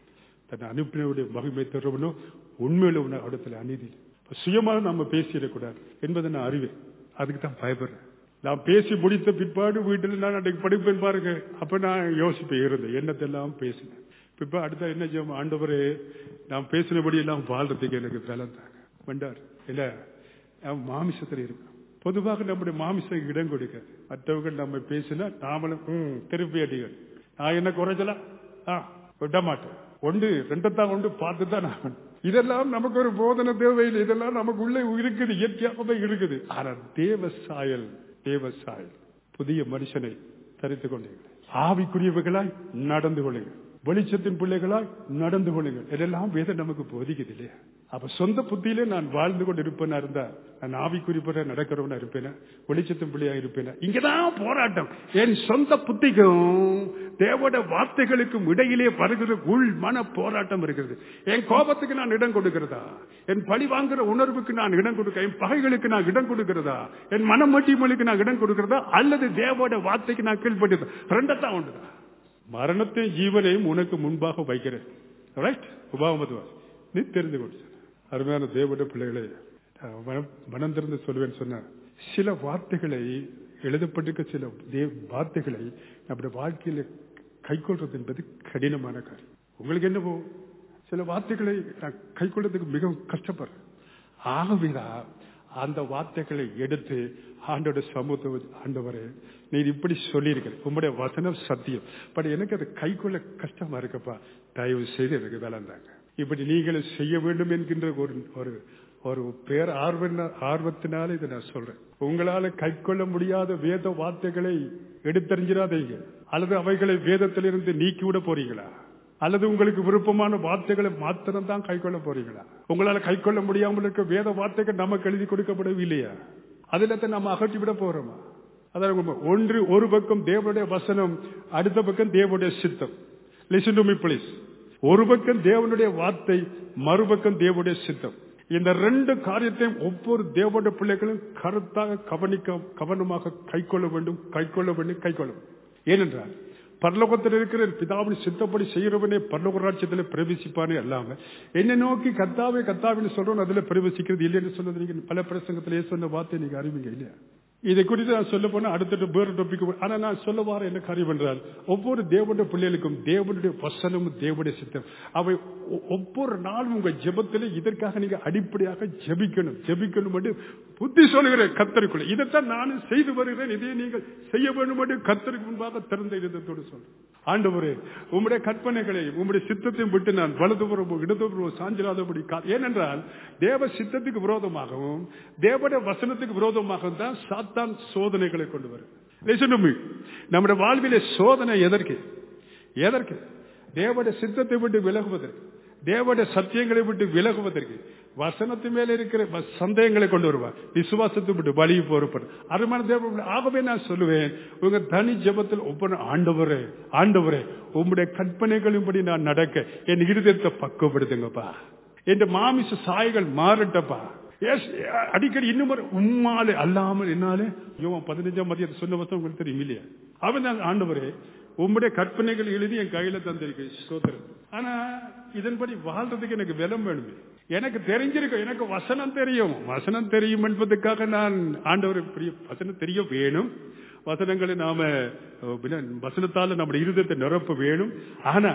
[SPEAKER 1] தன் அனுப்பினவுடைய மகிமை தருவனோ உண்மையில உன இடத்துல அநீதி இப்ப சுயமாக நாம பேசிடக்கூடாது என்பதை நான் அறிவேன் அதுக்கு தான் பயப்படுறேன் நான் பேசி முடித்த பிற்பாடு வீட்டில் நான் அன்றைக்கு படிப்பேன் பாருங்க அப்ப நான் யோசிப்பேன் இருந்தேன் என்னத்தெல்லாம் பேசினேன் இப்ப அடுத்த என்ன செய்வோம் ஆண்டவரே நான் பேசினபடி எல்லாம் வாழ்றதுக்கு எனக்கு பலம் தாங்க வேண்டார் இல்ல நான் மாமிசத்தில் இருக்கேன் பொதுவாக நம்முடைய மாமிசம் இடம் கொடுக்க மற்றவங்க நம்ம பேசினா நாமளும் ம், திருப்பி அடிகள் நான் என்ன குறைச்சலாம் ஆ விட மாட்டேன் ஒன்று ரெண்டத்தான் ஒன்று பார்த்து தான் நான் இதெல்லாம் நமக்கு ஒரு போதனை தேவையில்லை இதெல்லாம் நமக்கு உள்ளே இருக்குது இயற்கையாகவே இருக்குது ஆனா தேவ சாயல் தேவ சாயல் புதிய மனுஷனை தரித்துக் கொண்டீர்கள் ஆவிக்குரியவர்களாய் நடந்து கொள்ளுங்கள் வெளிச்சத்தின் பிள்ளைகளாய் நடந்து கொள்ளுங்கள் இதெல்லாம் வேதம் நமக்கு போதிக்குது இல்லையா அப்ப சொந்த புத்தியிலே நான் வாழ்ந்து கொண்டு இருப்பேனா இருந்தா நான் ஆவிக்குறிப்பட நடக்கிறவனா இருப்பேனா வெளிச்சத்தின் பிள்ளையா இருப்பேனா இங்கதான் போராட்டம் என் சொந்த புத்திக்கும் தேவோட வார்த்தைகளுக்கும் இடையிலே வருகிற உள் மன போராட்டம் இருக்கிறது என் கோபத்துக்கு நான் இடம் கொடுக்கிறதா என் பழி வாங்குற உணர்வுக்கு நான் இடம் கொடுக்க என் பகைகளுக்கு நான் இடம் கொடுக்கிறதா என் மனமட்டிமலுக்கு நான் இடம் கொடுக்கிறதா அல்லது தேவோட வார்த்தைக்கு நான் கீழ்பட்டு ரெண்டத்தான் உண்டுதான் மரணத்தையும் ஜீவனையும் உனக்கு முன்பாக வைக்கிறேன் ரைட் உபாவமது நீ தெரிந்து கொண்டு அருமையான தேவட பிள்ளைகளே நான் மனம் மனம் திறந்து சொல்லுவேன் சொன்ன சில வார்த்தைகளை எழுதப்பட்டிருக்க சில தேவ வார்த்தைகளை நம்முடைய வாழ்க்கையில கைக்கொள்றது என்பது கடினமான காரியம் உங்களுக்கு என்னவோ சில வார்த்தைகளை நான் கைக்கொள்றதுக்கு மிகவும் கஷ்டப்படுறேன் ஆகவேதான் அந்த வார்த்தைகளை எடுத்து ஆண்டோட சமூகத்தை ஆண்டவரே நீ இப்படி சொல்லியிருக்கிற உங்களுடைய வசனம் சத்தியம் பட் எனக்கு அது கைக்கொள்ள கஷ்டமா இருக்கப்பா தயவு செய்து எனக்கு விளந்தாங்க இப்படி நீங்களும் செய்ய வேண்டும் என்கின்ற ஒரு ஒரு ஒரு பேர் ஆர்வ ஆர்வத்தினால இதை நான் சொல்றேன் உங்களால கைக்கொள்ள முடியாத வேத வார்த்தைகளை எடுத்தறிஞ்சிடாதீங்க அல்லது அவைகளை வேதத்திலிருந்து நீக்கிவிட போறீங்களா அல்லது உங்களுக்கு விருப்பமான வார்த்தைகளை மாத்திரம் தான் கைக்கொள்ள போறீங்களா உங்களால கைக்கொள்ள முடியாமல் இருக்க வேத வார்த்தைகள் நமக்கு எழுதி கொடுக்கப்படவில்லையா அதுல தான் நம்ம அகற்றி விட போறோமா அதாவது உண்மை. ஒன்று ஒரு பக்கம் தேவனுடைய வசனம் அடுத்த பக்கம் தேவனுடைய சித்தம் லிசன் டு மீ ப்ளீஸ் ஒரு பக்கம் தேவனுடைய வார்த்தை மறுபக்கம் தேவனுடைய சித்தம் இந்த ரெண்டு காரியத்தையும் ஒவ்வொரு தேவனுடைய பிள்ளைகளும் கருத்தாக கவனிக்க கவனமாக கைக்கொள்ள வேண்டும் கைக்கொள்ள வேண்டும் கைக்கொள்ள வேண்டும் ஏனென்றால் பரலோகத்தில் இருக்கிற என் பிதாவின் சித்தப்படி செய்கிறவனே பரலோக ராட்சியத்தில் பிரவேசிப்பானே அல்லாம என்னை நோக்கி கத்தாவே கத்தாவின்னு சொல்றோம் அதுல பிரவேசிக்கிறது இல்லைன்னு சொன்னது நீங்க பல பிரசங்கத்திலேயே சொன்ன வார்த்தை நீங்க அறிவிங்க இல்லையா இதை குறித்து நான் சொல்ல போனா அடுத்த வேறு டாபிக் ஆனா நான் சொல்ல வர என்ன காரியம் என்றால் ஒவ்வொரு தேவனுடைய பிள்ளைகளுக்கும் தேவனுடைய வசனமும் தேவனுடைய சித்தம் அவை ஒ- ஒவ்வொரு நாளும் உங்க ஜெபத்தில் இதற்காக நீங்க அடிப்படையாக ஜெபிக்கணும் ஜெபிக்கணும் என்று புத்தி சொல்லுகிறேன் கத்தருக்குள்ள இதைத்தான் நானும் செய்து வருகிறேன் இதை நீங்கள் செய்ய வேண்டும் என்று கத்தருக்கு முன்பாக திறந்த இதத்தோடு சொல்றேன் ஆண்டவரே உம்முடைய கற்பனைகளை உம்முடைய சித்தத்தையும் விட்டு நான் வலதுபுறமோ இடதுபுறமோ சாஞ்சிராதபடி கா- ஏனென்றால் தேவ சித்தத்துக்கு விரோதமாகவும் தேவனுடைய வசனத்துக்கு விரோதமாகவும் தான் சாத்தான் சோதனைகளை கொண்டு வரும் Listen to me. நம்முடைய வாழ்விலே சோதனை எதற்கு எதற்கு தேவனுடைய சித்தத்தை விட்டு விலகுவதற்கு தேவனுடைய சத்தியங்களை விட்டு விலகுவதற்கு வசனத்து மேல இருக்கிற வ- சந்தேகங்களை கொண்டு வருவார் விசுவாசத்தை விட்டு வழி போறப்படும் அருமான தேவ ஆகவே நான் சொல்லுவேன் உங்க தனி ஜெபத்தில் ஒவ்வொரு ஆண்டவரே ஆண்டவரே உம்முடைய கற்பனைகளின்படி நான் நடக்க என் இருதயத்தை பக்குவப்படுத்துங்கப்பா என் மாமிச சாய்கள் மாறட்டப்பா Yes, அடிக்கடி இன்னும் ஒரு உம்மாலே அல்லாமல் என்னாலே யோவான் பதினஞ்சாம் மதியத்தை சொன்ன வசனம் உங்களுக்கு தெரியும் இல்லையா அவன் தான் ஆண்டவரே உம்முடைய கற்பனைகள் எழுதி என் கையில தந்திருக்கு ஸ்தோத்திரம் ஆனா இதன்படி வாழ்றதுக்கு எனக்கு விலம் வேணுமே எனக்கு தெரிஞ்சிருக்கும் எனக்கு வசனம் தெரியும் வசனம் தெரியும் என்பதற்காக நான் ஆண்டவர் பெரிய வசனம் தெரிய வேணும் வசனங்களை நாம அஹ், பின்ன வசனத்தால நம்முடைய இருதயத்தை நிரப்ப வேணும் ஆனா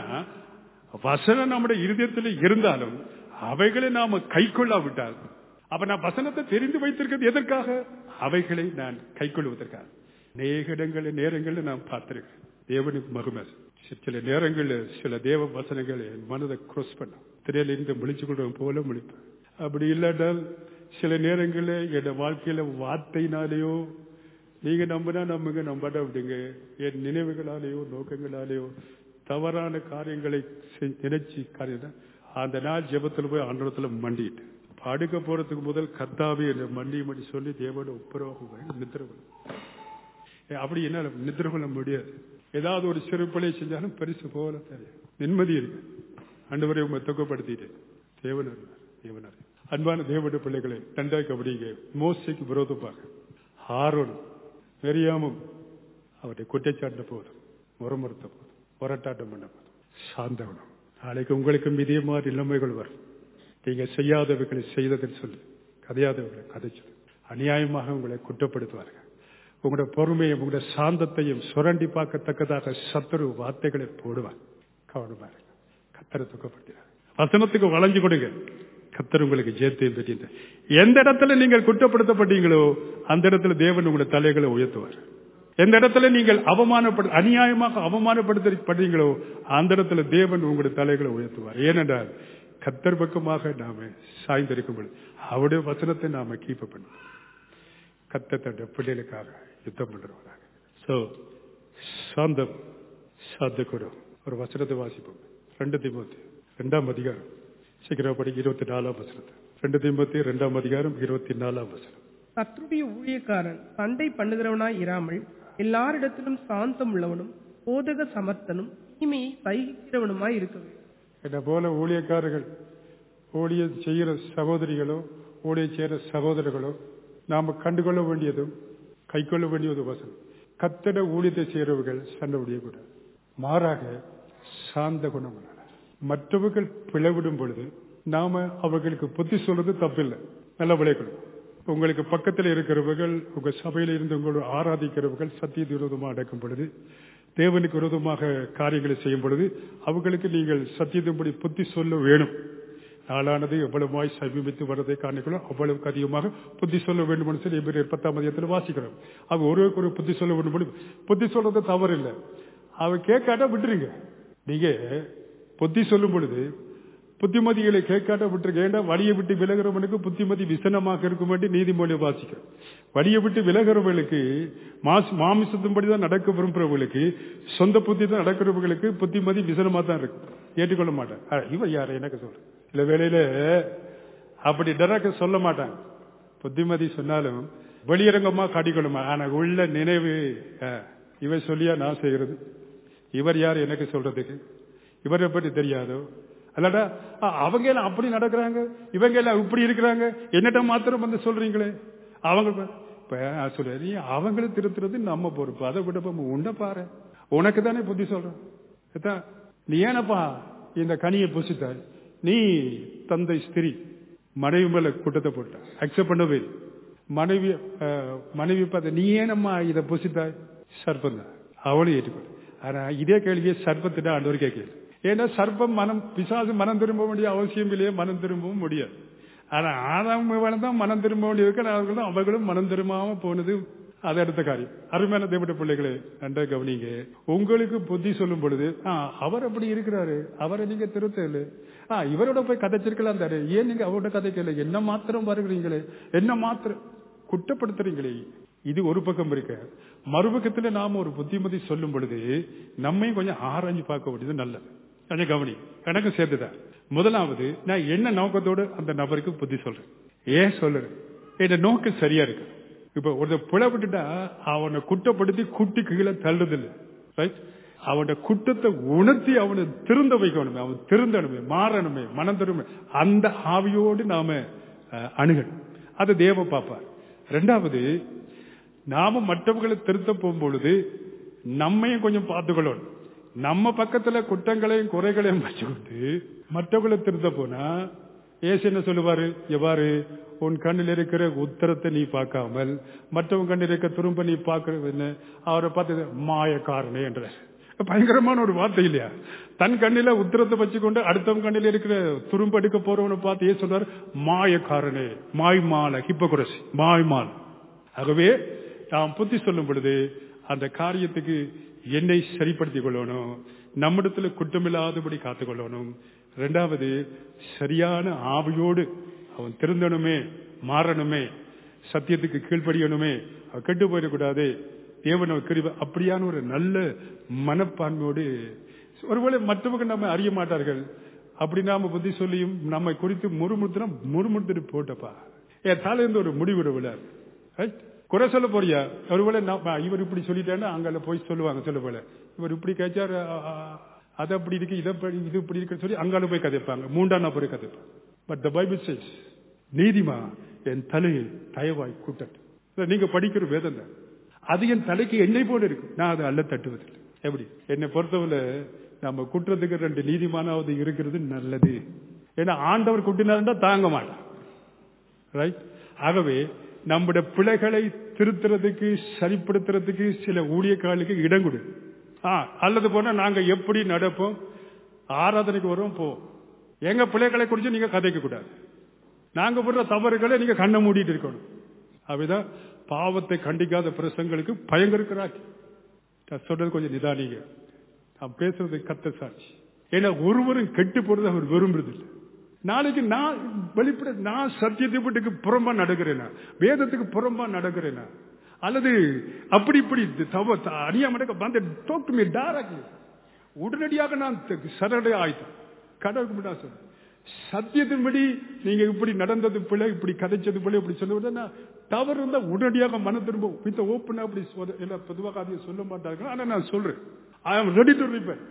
[SPEAKER 1] வசனம் நம்முடைய இருதயத்தில் இருந்தாலும் அவைகளை நாம கை கொள்ளாவிட்டால் அப்ப நான் வசனத்தை தெரிந்து வைத்திருக்கிறது எதற்காக அவைகளை நான் கை கொள்வதற்காக அநேக இடங்களில் நேரங்களில் நான் பார்த்திருக்கேன் தேவனுக்கு மகிமை சில நேரங்களில் சில தேவ வசனங்கள் என் மனதை cross பண்ணும் திரையில இருந்து முழிச்சு கொள்றவன் போல முழிப்பேன் அப்படி இல்லாட்டால் சில நேரங்களில் என் வாழ்க்கையில வார்த்தையினாலேயோ நீங்க நம்பினா நம்புங்க நம்பாட்ட விடுங்க என் நினைவுகளாலேயோ நோக்கங்களாலேயோ தவறான காரியங்களை செ- நினைச்சு காரியம் அந்த நாள் ஜெபத்தில் போய் ஆண்டவத்துல மண்டிட்டு படுக்க போறதுக்கு முதல் கத்தாவே என்னை மண்டி மண்டி சொல்லி தேவோட ஒப்புரவாக நித்திர கொள்ளும். ஏ, அப்படி என்னால நித்திர கொள்ள முடியாது ஏதாவது ஒரு சிறு பிழை செஞ்சாலும் பரிசு போல தெரியும் நிம்மதி இருக்கு ஆண்டவரை உங்களை துக்கப்படுத்திட்டு தேவனர் தேவனர் அன்பான தேவனுடைய பிள்ளைகளை நன்றாக கபடிங்க மோசைக்கு விரோதமாக ஆரோன் வெறியாமும் அவருடைய குற்றச்சாட்ட போதும் முறமறுத்த போதும் போராட்டம் பண்ண போதும் சாந்தவனம் நாளைக்கு உங்களுக்கு இதே மாதிரி நிலைமைகள் வரும் நீங்க செய்யாதவர்களை செய்ததுன்னு சொல்லி கதையாதவர்களை கதை சொல்லி அநியாயமாக உங்களை குற்றப்படுத்துவார்கள் உங்களுடைய பொறுமையும் உங்களுடைய சாந்தத்தையும் சுரண்டி பார்க்கத்தக்கதாக சத்துரு வார்த்தைகளை போடுவார் கவனமா இருங்க கத்தரை துக்கப்படுத்தினார் வசனத்துக்கு வளைஞ்சு கொடுங்க கத்தர் உங்களுக்கு ஜெயத்தையும் பெற்றிருந்த எந்த இடத்துல நீங்கள் குற்றப்படுத்தப்பட்டீங்களோ அந்த இடத்துல தேவன் உங்களுடைய தலைகளை உயர்த்துவார் எந்த இடத்துல நீங்கள் அவமானப்படு அநியாயமாக அவமானப்படுத்தப்படுறீங்களோ அந்த இடத்துல தேவன் உங்களுடைய தலைகளை உயர்த்துவார் ஏனென்றால் கத்தர் பக்கமாக நாம சாய்ந்திருக்கும் பொழுது அவருடைய வசனத்தை நாம கீப்ப பண்ணுவோம் கத்தத்தோட பிள்ளைகளுக்காக யுத்தம் பண்றவராக சோ சாந்தம் சாந்தக்கூடம் ஒரு வசனத்தை வாசிப்போம் ரெண்டு திமுத்தி ரெண்டாம் அதிகாரம் சீக்கிரம் படிக்க இருபத்தி நாலாம் வசனத்தை ரெண்டு திமுத்தி ரெண்டாம் அதிகாரம் இருபத்தி நாலாம் வசனம்
[SPEAKER 2] கர்த்தருடைய ஊழியக்காரன் சண்டை பண்ணுகிறவனாய் இராமல் எல்லாரிடத்திலும் சாந்தம் உள்ளவனும் போதக சமர்த்தனும் தீமையை சகிக்கிறவனுமாய் இருக்க வேண்டும்
[SPEAKER 1] என்ன போல ஊழியக்காரர்கள் ஊழியம் செய்கிற சகோதரிகளோ ஊழியம் செய்கிற சகோதரர்களோ நாம கண்டுகொள்ள வேண்டியதும் கைக்கொள்ள வேண்டியது வசனம் கத்தட ஊழியத்தை செய்கிறவர்கள் சண்டை முடியக்கூடாது மாறாக சாந்த குணம் உள்ளனர். மற்றவர்கள் பிளவிடும் பொழுது நாம அவர்களுக்கு புத்தி சொல்றது தப்பில்லை நல்ல விளைக்கணும் உங்களுக்கு பக்கத்தில் இருக்கிறவர்கள் உங்க சபையில் இருந்து உங்களோட ஆராதிக்கிறவர்கள் சத்திய விரோதமாக நடக்கும் பொழுது தேவனுக்கு விரோதமாக காரியங்களை செய்யும் பொழுது அவர்களுக்கு நீங்கள் சத்தியத்தின்படி புத்தி சொல்ல வேணும் நாளானது எவ்வளவாய் சமீபித்து வரதை காணிக்கிறோம் அவ்வளவுக்கு அதிகமாக புத்தி சொல்ல வேண்டும் என்று சொல்லி எபிரேயர் பத்தாம் அதிகத்தில் வாசிக்கிறோம் அவங்க ஒருவருக்கு ஒரு புத்தி சொல்ல வேண்டும் என்று- புத்தி சொல்றது தவறு இல்லை அவ கேட்காட்டா விட்டுருங்க நீங்க புத்தி சொல்லும் பொழுது புத்திமதிகளை கேட்காட்ட விட்டுருங்க ஏண்டா வழியை விட்டு விலகிறவனுக்கு புத்திமதி விசனமாக இருக்கும் வேண்டி நீதிமொழி வாசிக்கிறோம் வழியை விட்டு விலகிறவர்களுக்கு மாஸ் மாமிசத்தின்படி தான் நடக்க விரும்புறவர்களுக்கு சொந்த புத்தி தான் நடக்கிறவர்களுக்கு புத்திமதி விசனமா தான் இருக்கு ஏற்றுக்கொள்ள மாட்டான் அஹ், இவன் யாரு எனக்கு சொல்ற சில வேளையில அப்படி டெரக்க சொல்ல மாட்டாங்க புத்திமதி சொன்னாலும் வெளியரங்கமா காட்டிக்கொள்ளுமா ஆனா உள்ள நினைவு அஹ், இவன் சொல்லியா நான் செய்கிறது இவர் யார் எனக்கு சொல்றதுக்கு இவரை பற்றி தெரியாதோ அல்லடா ஆ, அவங்க எல்லாம் அப்படி நடக்கிறாங்க இவங்க எல்லாம் இப்படி இருக்கிறாங்க என்னட்ட மாத்திரம் வந்து சொல்றீங்களே அவங்க பா- இப்ப நான் சொல்றேன் நீ அவங்களை திருத்துறது நம்ம பொறுப்பு அதை விட இப்ப உன்னை பாரு உனக்கு தானே புத்தி சொல்றேன் ஏத்தா, நீ ஏனப்பா இந்த கனியை புசித்தாய் நீ தந்தை ஸ்திரி மனைவி மேல குட்டத்தை போட்ட அக்செப்ட் பண்ணவே இல்லை. மனைவி அஹ், மனைவி பார்த்து நீ ஏனம்மா இதை புசித்தாய் சர்ப்பம் தான் அவளும் ஏற்றுக்கொள் ஆனா இதே கேள்வியை சர்ப்பத்திட்ட ஆண்டவர் கேட்கல ஏன்னா சர்ப்பம் மனம் பிசாசு மனம் திரும்ப வேண்டிய அவசியம் இல்லையே மனம் திரும்பவும் முடியாது ஆனா ஆதாம் தான் மனம் திரும்ப வேண்டியிருக்கு அவர்களும் அவர்களும் மனம் திரும்பாம போனது அது அடுத்த காரியம் அருமையான தேவட பிள்ளைகளே நன்றா கவனிங்க உங்களுக்கு புத்தி சொல்லும் பொழுது ஆ, அவர் அப்படி இருக்கிறாரு அவரை நீங்க திருத்தல ஆ இவரோட போய் கதைச்சிருக்கலாம் தாரு ஏன் நீங்க அவரோட கதைக்கல என்ன மாத்திரம் வருகிறீங்களே என்ன மாத்திரம் குற்றப்படுத்துறீங்களே இது ஒரு பக்கம் இருக்க மறுபக்கத்துல நாம ஒரு புத்திமதி சொல்லும் பொழுது நம்மையும் கொஞ்சம் ஆராய்ஞ்சு பார்க்க வேண்டியது நல்லது கொஞ்சம் கவனி எனக்கு சேர்த்துதான் முதலாவது நான் என்ன நோக்கத்தோடு அந்த நபருக்கு புத்தி சொல்றேன் ஏன் சொல்றேன் என் நோக்கம் சரியா இருக்கு இப்ப ஒரு பிழை விட்டுட்டா அவனை குற்றப்படுத்தி குட்டி கீழே தள்ளுதில்லை ரைட் அவனோட குற்றத்தை உணர்த்தி அவனை திருந்த வைக்கணுமே அவன் திருந்தணுமே மாறணுமே மனம் தருமே அந்த ஆவியோடு நாம அஹ், அணுகணும் அது தேவ பார்ப்பார் ரெண்டாவது நாம மற்றவர்களை திருத்த போகும்பொழுது நம்மையும் கொஞ்சம் பார்த்துக்கொள்ளணும் நம்ம பக்கத்துல குற்றங்களையும் குறைகளையும் வச்சுக்கிட்டு மற்றவர்களை திருத்த போனா ஏசு என்ன சொல்லுவாரு எவ்வாறு உன் கண்ணில் இருக்கிற உத்தரத்தை நீ பார்க்காமல் மற்றவன் கண்ணில் இருக்க துரும்ப நீ பார்க்கறது என்ன அவரை பார்த்து மாயக்காரனே என்ற பயங்கரமான ஒரு வார்த்தை இல்லையா தன் கண்ணில உத்தரத்தை வச்சுக்கொண்டு அடுத்தவன் கண்ணில் இருக்கிற துரும்ப எடுக்க போறவனை பார்த்து ஏன் சொல்றாரு மாயக்காரனே மாய்மால ஹிப்பகுரசி மாய்மால் ஆகவே நாம் புத்தி சொல்லும் பொழுது அந்த காரியத்துக்கு என்னை சரிப்படுத்திக் கொள்ளணும் நம்மிடத்துல குற்றமில்லாதபடி காத்துக்கொள்ளணும் ரெண்டாவது சரியான ஆவியோடு அவன் திருந்தணுமே மாறணுமே சத்தியத்துக்கு கீழ்ப்படியணுமே அவன் கெட்டு போயிடக்கூடாது தேவன் அவர் கிருபை அப்படியான ஒரு நல்ல மனப்பான்மையோடு ஒருவேளை மற்றவங்க நம்ம அறிய மாட்டார்கள் அப்படி நாம புத்தி சொல்லியும் நம்மை குறித்து முறுமுறுத்துனா முறுமுறுத்துட்டு போட்டப்பா என் தலையிலிருந்து ஒரு முடிவு விடாது Right? குறை சொல்ல போறியா ஒருவேளை நான் இவர் இப்படி சொல்லிட்டேன்னா அங்க போய் சொல்லுவாங்க சொல்ல போல இவர் இப்படி கேச்சாரு அது அப்படி இருக்கு இதை அப்படி- இது இப்படி இருக்குன்னு சொல்லி அங்கால போய் கதைப்பாங்க மூன்றாம் நபரை கதைப்பாங்க பட் த பைபிள் சேஸ் நீதிமா என் தலையை தயவாய் கூட்டட்டும் இதை நீங்க படிக்கிற வேதம் தான் அது என் தலைக்கு எண்ணெய் போல இருக்கு நான் அதை அல்ல தட்டுவதில்லை எப்படி என்னை பொறுத்தவரை நம்ம குற்றத்துக்கு ரெண்டு நீதிமானாவது இருக்கிறது நல்லது ஏன்னா ஆண்டவர் குட்டினாருந்தா தாங்க மாட்டான் ரைட் ஆகவே நம்முடைய பிழைகளை திருத்துறதுக்கு சரிப்படுத்துறதுக்கு சில ஊழியக்காரர்களுக்கு இடம் கொடு ஆ, அல்லது போனா நாங்க எப்படி நடப்போம் ஆராதனைக்கு வருவோம் போ எங்க பிள்ளைகளை குறித்து நீங்க கதைக்க கூடாது நாங்க போடுற தவறுகளை நீங்க கண்ணை மூடிட்டு இருக்கணும் அப்படிதான் பாவத்தை கண்டிக்காத பிரசங்களுக்கு பயங்கருக்கிறாக்கி நான் சொல்றது கொஞ்சம் நிதானிங்க நான் பேசுறது கத்த சாட்சி ஏன்னா ஒருவரும் கெட்டு போறது அவர் விரும்புறது இல்லை நாளைக்கு நான் வெளிப்பட நான் சத்தியத்தை புறம்பா நடக்கிறேனா வேதத்துக்கு புறம்பா நடக்கிறேனா அல்லது அப்படி இப்படி தவ அறியாம நடக்க வந்து talk to me directly. உடனடியாக நான் சரணடை ஆயிட்டேன் கடவுளுக்கு முன்னாடி சொல்றேன் சத்தியத்தின்படி நீங்க இப்படி நடந்தது பிள்ளை இப்படி கதைச்சது பிள்ளை இப்படி சொல்லுவது நான் தவறு இருந்தா உடனடியாக மன திரும்ப வித் ஓப்பன் அப்படி சொல்ல- எல்லாம் பொதுவாக அதையும் சொல்ல மாட்டார்கள் ஆனா நான் சொல்றேன் ஐ ஆம் ரெடி டு ரிப்பேர்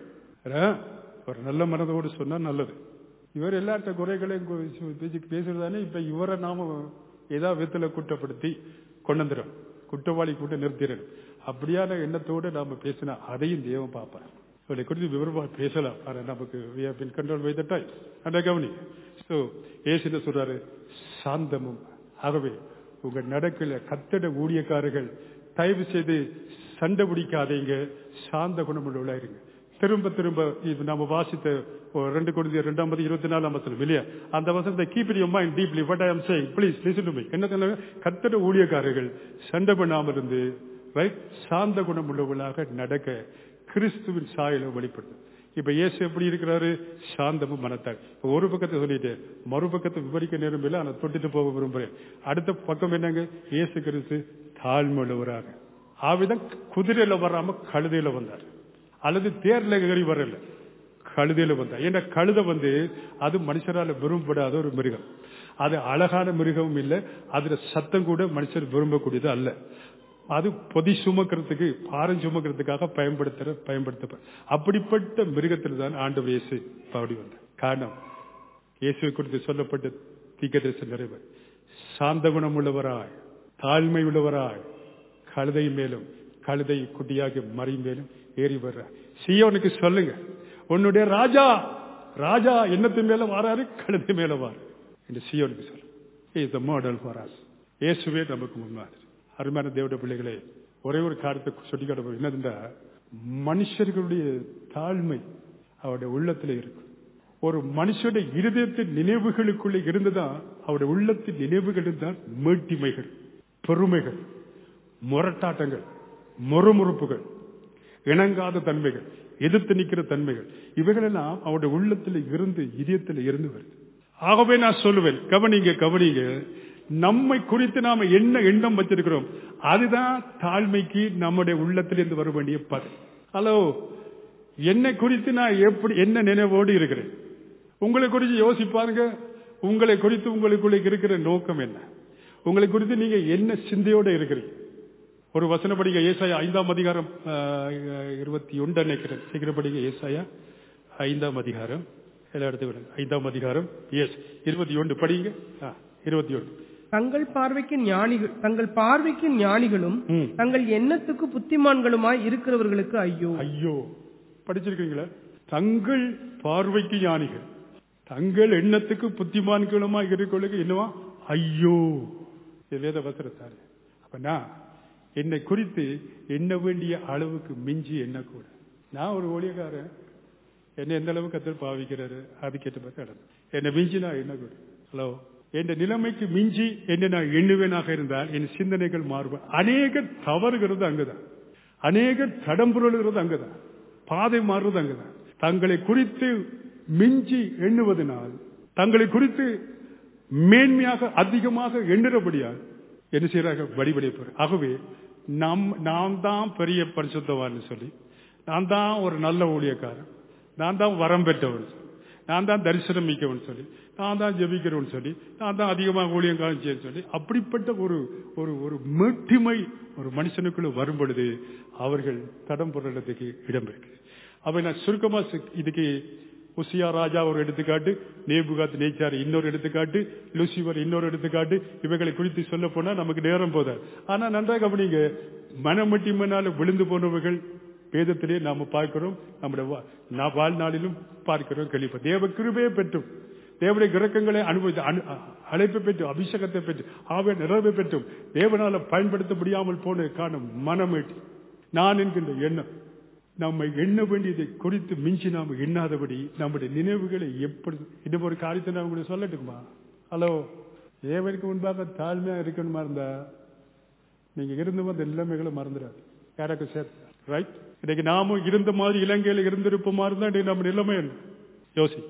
[SPEAKER 1] ஒரு நல்ல மனதோடு சொன்னா நல்லது இவர் எல்லாத்த குறைகளையும் கு- பேசி பேசுறதானே இப்ப இவரை நாம ஏதோ விதத்துல குற்றப்படுத்தி கொண்டு வந்துடும் குற்றவாளி கூட்ட நிறுத்திடும் அப்படியான எண்ணத்தோடு நாம பேசினா அதையும் தேவன் பார்ப்பார் இவரை குறித்து விவரமா பேசலாம் ஆனா நமக்கு we have been controlled by the time. அந்த கவனி சோ ஏசு என்ன சொல்றாரு சாந்தமும் ஆகவே உங்க நடக்கல கத்தட ஊழியக்காரர்கள் தயவு செய்து சண்டை பிடிக்காதீங்க சாந்த குணமுள்ளவளா இருங்க திரும்ப திரும்ப இது நம்ம வாசித்த ஒரு ரெண்டு கொடுத்த ரெண்டாம் பதி இருபத்தி நாலாம் வசனம் இல்லையா அந்த வசனத்தை keep in mind deeply what I am saying please listen to me என்ன சொன்னாங்க கத்தட ஊழியக்காரர்கள் சண்டை பண்ணாமல் இருந்து ரைட் சாந்த குணம் உள்ளவர்களாக நடக்க கிறிஸ்துவின் சாயலை வெளிப்படுத்தும் இப்ப இயேசு எப்படி இருக்கிறாரு சாந்தமும் மனத்தாள் இப்ப ஒரு பக்கத்தை சொல்லிட்டு மறுபக்கத்தை விவரிக்க நேரம் இல்லை ஆனா தொட்டுட்டு போக விரும்புறேன் அடுத்த பக்கம் என்னங்க இயேசு கிறிஸ்து தாழ்மை உள்ளவராக ஆவிதான் குதிரையில வராம கழுதையில வந்தார் அல்லது தேர்ல ஏறி வரல கழுதையில வந்தார் ஏன்னா கழுதை வந்து அது மனுஷரால விரும்பப்படாத ஒரு மிருகம் அது அழகான மிருகமும் இல்லை அதுல சத்தம் கூட மனுஷர் விரும்பக்கூடியது அல்ல அது பொதி சுமக்கிறதுக்கு பாரம் சுமக்கிறதுக்காக பயன்படுத்துற பயன்படுத்த அப்படிப்பட்ட மிருகத்தில் தான் ஆண்டவர் இயேசு பாடி வந்தார் காரணம் இயேசுவை குறித்து சொல்லப்பட்ட தீக்கதரிசன நிறைவர் சாந்த குணம் உள்ளவராய் தாழ்மை உள்ளவராய் கழுதை மேலும் கழுதை குட்டியாக மறி மேலும் ஏறி வர்றார் சியோனுக்கு சொல்லுங்க உன்னுடைய ராஜா ராஜா என்னத்து மேல வாராரு கழுதை மேல வாரு என்று சியோனுக்கு சொல்லு is the model for us இயேசுவே நமக்கு முன்மாதிரி அருமையான தேவட பிள்ளைகளே ஒரே ஒரு காரியத்தை சொல்லிக்காட்ட என்னதுண்டா மனுஷர்களுடைய தாழ்மை அவருடைய உள்ளத்துல இருக்கு ஒரு மனுஷனுடைய இருதயத்தின் நினைவுகளுக்குள்ளே இருந்துதான் அவருடைய உள்ளத்தின் நினைவுகள் தான் மேட்டிமைகள் பெருமைகள் முரட்டாட்டங்கள் முறுமுறுப்புகள் இணங்காத தன்மைகள் எதிர்த்து நிற்கிற தன்மைகள் இவைகளெல்லாம் அவருடைய உள்ளத்தில் இருந்து இதயத்தில் இருந்து வருது ஆகவே நான் சொல்லுவேன் கவனிங்க கவனிங்க நம்மை குறித்து நாம என்ன எண்ணம் வச்சிருக்கிறோம் அதுதான் தாழ்மைக்கு நம்முடைய உள்ளத்திலிருந்து வர வேண்டிய பதில் ஹலோ என்னை குறித்து நான் எப்படி என்ன நினைவோடு இருக்கிறேன் உங்களை குறித்து யோசிப்பாருங்க உங்களை குறித்து உங்களுக்குள்ள இருக்கிற நோக்கம் என்ன உங்களை குறித்து நீங்க என்ன சிந்தையோட இருக்கிறீங்க ஒரு வசன படிக்க ஏசாயா ஐந்தாம் அதிகாரம் இருபத்தி ஒன்று நினைக்கிறேன் சீக்கிரம் படிக்க ஏசாயா ஐந்தாம் அதிகாரம் எல்லா இடத்துக்கு ஐந்தாம் அதிகாரம் எஸ் இருபத்தி ஒன்று படிங்க இருபத்தி ஒன்று
[SPEAKER 2] தங்கள் பார்வைக்கு ஞானிகள் தங்கள் பார்வைக்கு ஞானிகளும்
[SPEAKER 1] ம்.
[SPEAKER 2] தங்கள் எண்ணத்துக்கு புத்திமான்களுமாய் இருக்கிறவர்களுக்கு ஐயோ
[SPEAKER 1] ஐயோ படிச்சிருக்கீங்களா தங்கள் பார்வைக்கு ஞானிகள் தங்கள் எண்ணத்துக்கு புத்திமான்களுமா இருக்கிறவர்களுக்கு என்னவா ஐயோ இது வேத வசனத்தாரு அப்ப நான் என்னை குறித்து எண்ண வேண்டிய அளவுக்கு மிஞ்சி எண்ணக்கூட நான் ஒரு ஊழியக்காரன் என்னை எந்த அளவுக்கு கத்தர் பாவிக்கிறாரு அதுக்கேற்ற மாதிரி நடந்து என்னை மிஞ்சி நான் எண்ணக்கூட ஹலோ என் நிலைமைக்கு மிஞ்சி என்ன நான் எண்ணுவேனாக இருந்தால் என் சிந்தனைகள் மாறுவேன் அநேக தவறுகிறது அங்குதான் அநேக தடம்புரல்கிறது அங்குதான் பாதை மாறுறது அங்குதான் தங்களை குறித்து மிஞ்சி எண்ணுவதனால் தங்களை குறித்து மேன்மையாக அதிகமாக எண்ணுறபடியால் என்ன செய்யறாங்க வடிவடை போற ஆகவே நம் நாம் தான் பெரிய பரிசுத்தவான்னு சொல்லி நான் தான் ஒரு நல்ல ஊழியக்காரன் நான் தான் வரம் பெற்றவன் சொல்லி நான் தான் தரிசனம் மிக்கவன் சொல்லி நான் தான் ஜெபிக்கிறவன் சொல்லி நான் தான் அதிகமாக ஊழியம் காமிச்சேன்னு சொல்லி அப்படிப்பட்ட ஒரு ஒரு ஒரு மேட்டிமை ஒரு மனுஷனுக்குள்ள வரும் பொழுது அவர்கள் தடம் பொருளத்துக்கு இடம் இருக்கு அவை நான் சுருக்கமா சு- இதுக்கு உசியா ராஜா ஒரு எடுத்துக்காட்டு நேபுகாத் நேச்சார் இன்னொரு எடுத்துக்காட்டு லூசிபர் இன்னொரு எடுத்துக்காட்டு இவைகளை குறித்து சொல்ல போனா நமக்கு நேரம் போதாது ஆனா நன்றாக கவனிங்க மனமட்டிமனால விழுந்து போனவர்கள் வேதத்திலே நாம பார்க்கிறோம் நம்முடைய வா- நா- வாழ்நாளிலும் பார்க்கிறோம் கழிப்போம் தேவ கிருபையை பெற்றும் தேவனுடைய கிரக்கங்களை அனுபவித்து அனு- அ- அழைப்பை பெற்று அபிஷேகத்தை பெற்று ஆவிய நிறைவை பெற்றும் தேவனால பயன்படுத்த முடியாமல் போன காரணம் மனமேட்டி நான் என்கின்ற எண்ணம் நம்மை எண்ண வேண்டியதை குறித்து மிஞ்சி நாம் எண்ணாதபடி நம்முடைய நினைவுகளை எப்படி இன்னும் ஒரு காரியத்தை நான் உங்களுக்கு சொல்லட்டுமா ஹலோ தேவனுக்கு முன்பாக தாழ்மையா இருக்கணுமா இருந்தா நீங்க இருந்து வந்த நிலைமைகளை மறந்துடாது யாராக்கு சார் ரைட் இன்னைக்கு நாமும் இருந்த மாதிரி இலங்கையில இருந்திருப்போமா இருந்தா இன்னைக்கு நம்ம நிலைமை என்ன யோசி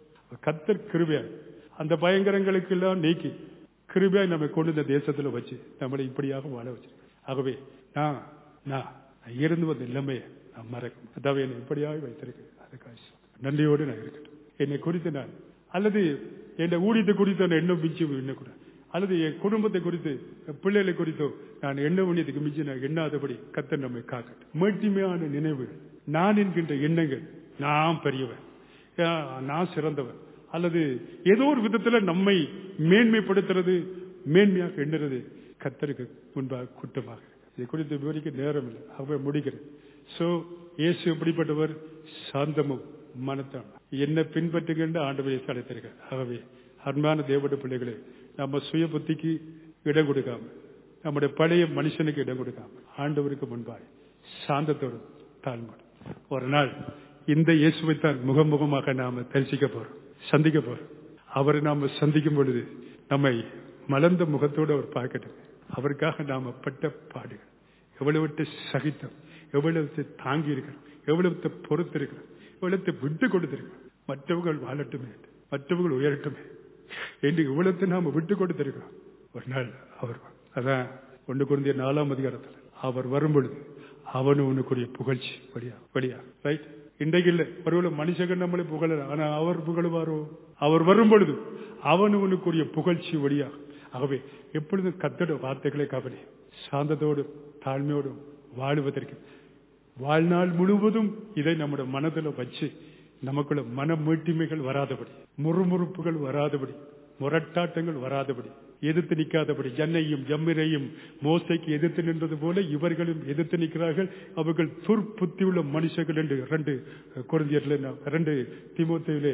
[SPEAKER 1] கத்தர் கிருபையா அந்த பயங்கரங்களுக்கு எல்லாம் நீக்கி கிருபையாய் நம்மை கொண்டு இந்த தேசத்துல வச்சு நம்மளை இப்படியாக வாழ வச்சு ஆகவே நான் நான் இருந்து வந்த நிலைமையை நான் மறக்கும் அதாவது என்னை இப்படியாக வைத்திருக்கேன் அதுக்காக நன்றியோடு நான் இருக்கட்டும் என்னை குறித்து நான் அல்லது என் ஊழியத்தை குறித்து நான் எண்ணம் மிஞ்சி எண்ணக்கூடாது அல்லது என் குடும்பத்தை குறித்து என் பிள்ளைகளை குறித்தோ நான் எண்ண வேண்டியதுக்கு மிஞ்சி நான் எண்ணாதபடி கத்தர் நம்மை காக்கட்டும் மேட்டிமையான நினைவுகள் நான் என்கின்ற எண்ணங்கள் நான் பெரியவன் ஆஹ், நான் சிறந்தவன் அல்லது ஏதோ ஒரு விதத்துல நம்மை மேன்மைப்படுத்துறது மேன்மையாக எண்ணுறது கத்தருக்கு முன்பாக குற்றமாக இருக்கு. இதை குறித்து விவரிக்க நேரம் இல்லை ஆகவே முடிக்கிறேன் சோ இயேசு எப்படிப்பட்டவர் சாந்தமும் மனத்தான் என்ன பின்பற்றுகின்ற ஆண்டவரை அழைத்திருக்க ஆகவே அன்பான தேவட பிள்ளைகளே நம்ம சுய புத்திக்கு இடம் கொடுக்காம நம்முடைய பழைய மனுஷனுக்கு இடம் கொடுக்காம ஆண்டவருக்கு முன்பாக சாந்தத்தோடு தாழ்மோடு ஒரு நாள் இந்த இயேசுவைத்தான் முகமுகமாக நாம தரிசிக்க போறோம் சந்திக்க போறோம் அவரை நாம சந்திக்கும் பொழுது நம்மை மலர்ந்த முகத்தோடு அவர் பார்க்கட்டும் அவருக்காக நாம பட்ட பாடுகள் எவ்வளவு சகித்தோம் எவ்வளவு தாங்கி இருக்கிறோம் எவ்வளவு பொறுத்து இருக்கிறோம் எவ்வளவு விட்டு கொடுத்திருக்கிறோம் மற்றவர்கள் வாழட்டுமே மற்றவர்கள் உயரட்டுமே என்று இவ்வளவு நாம விட்டு கொடுத்திருக்கிறோம் ஒரு நாள் அவர் வா- அதான் ஒன்று குருந்திய நாலாம் அதிகாரத்தில் அவர் வரும் பொழுது அவனு உனக்குரிய புகழ்ச்சி படியா படியா ரைட் இன்றைக்கு இல்ல ஒருவேளை மனுஷகன் நம்மளை புகழ ஆனா அவர் புகழுவாரோ அவர் வரும் பொழுது அவனு உனக்குரிய புகழ்ச்சி வழியா ஆகவே எப்பொழுதும் கத்தோட வார்த்தைகளை கவனி சாந்தத்தோடும் தாழ்மையோடும் வாழுவதற்கு வாழ்நாள் முழுவதும் இதை நம்முடைய மனதில் வச்சு நமக்குள்ள மன மீட்டிமைகள் வராதபடி முறுமுறுப்புகள் வராதபடி முரட்டாட்டங்கள் வராதபடி எதிர்த்து நிற்காதபடி ஜன்னையும் ஜம்மிரையும் மோசைக்கு எதிர்த்து நின்றது போல இவர்களும் எதிர்த்து நிற்கிறார்கள் அவர்கள் துர்ப்புத்தியுள்ள மனுஷர்கள் என்று இரண்டு குழந்தையர்ல இரண்டு திமுத்திலே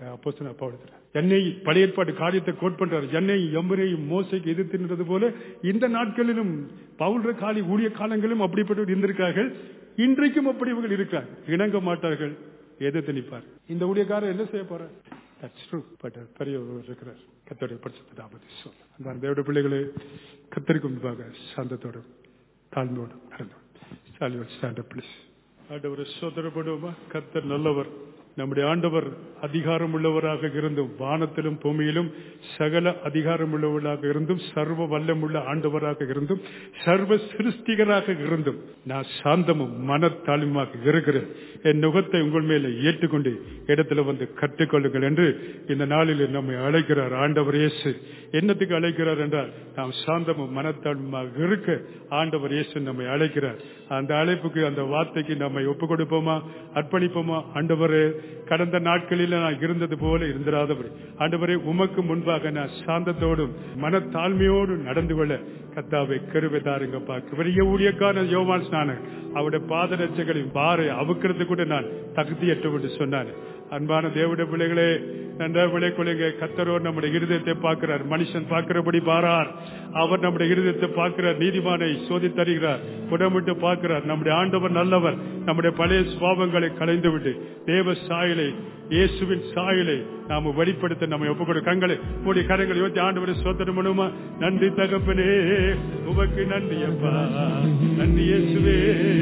[SPEAKER 1] அப்போ பவுல் என்னை பழைய ஏற்பாடு காரியத்தை கோட் பண்றார் என்னை எம்மரையும் மோசைக்கு எதிர்த்து நின்றது போல இந்த நாட்களிலும் பவுல்ற காலி ஊழிய காலங்களிலும் அப்படிப்பட்டவர் இருந்திருக்கார்கள் இன்றைக்கும் அப்படி இவர்கள் இருக்கிறார் இணங்க மாட்டார்கள் எதிர்த்து நிற்பார் இந்த ஊழியக்காரர் என்ன செய்ய போறார் That's true. But uh, பெரிய ஒருவர் இருக்கிறார் கத்தோடைய பரிசுத்த நாமத்தை சொல்ல அந்த தேவடைய பிள்ளைகளே கத்தருக்கு முன்பாக சாந்தத்தோடும் தாழ்ந்தோடும் நடந்தோம் ஸ்டாண்ட் பிளீஸ் ஆண்டவர் சோதரப்படுவோமா கத்தர் நல்லவர் நம்முடைய ஆண்டவர் அதிகாரம் உள்ளவராக இருந்தும் வானத்திலும் பூமியிலும் சகல அதிகாரம் உள்ளவராக இருந்தும் சர்வ வல்லமுள்ள ஆண்டவராக இருந்தும் சர்வ சிருஷ்டிகராக இருந்தும் நான் சாந்தமும் மனத்தாழ்வுமாக இருக்கிறேன் என் நுகத்தை உங்கள் மேல ஏற்றுக்கொண்டு இடத்துல வந்து கற்றுக்கொள்ளுங்கள் என்று இந்த நாளில் நம்மை அழைக்கிறார் ஆண்டவர் இயேசு என்னத்துக்கு அழைக்கிறார் என்றால் நாம் சாந்தமும் மனத்தாழ்வுமாக இருக்க ஆண்டவர் இயேசு நம்மை அழைக்கிறார் அந்த அழைப்புக்கு அந்த வார்த்தைக்கு நம்மை ஒப்புக் கொடுப்போமா அர்ப்பணிப்போமா ஆண்டவரே கடந்த நாட்களில் நான் இருந்தது போல இருந்திராதபடி ஆண்டவரே உமக்கு முன்பாக நான் சாந்தத்தோடும் மனத்தாழ்மையோடும் நடந்து கொள்ள கத்தாவை கருவை தாருங்கப்பா பெரிய ஊழியக்கான யோவான் ஸ்நானன் அவருடைய பாதரட்சைகளின் பாறை அவுக்கிறது கூட நான் தகுதியற்ற என்று சொன்னான் அன்பான தேவடைய பிள்ளைகளே நன்றா விளைக்கொள்ளுங்க கத்தரோ நம்முடைய இருதயத்தை பார்க்கிறார் மனுஷன் பார்க்கிறபடி பாரார் அவர் நம்முடைய இருதயத்தை பார்க்கிறார் நீதிமானை சோதித்தருகிறார் புடமிட்டு பார்க்கிறார் நம்முடைய ஆண்டவர் நல்லவர் நம்முடைய பழைய சுவாபங்களை கலைந்து விட்டு தேவ சாயலை இயேசுவின் சாயலை நாம வெளிப்படுத்த நம்ம ஒப்புக்கொடு கங்களை மூடி கரங்களை யோசி ஆண்டவரை சோதனை பண்ணுமா நன்றி தகப்பனே உமக்கு நன்றி அப்பா நன்றி இயேசுவே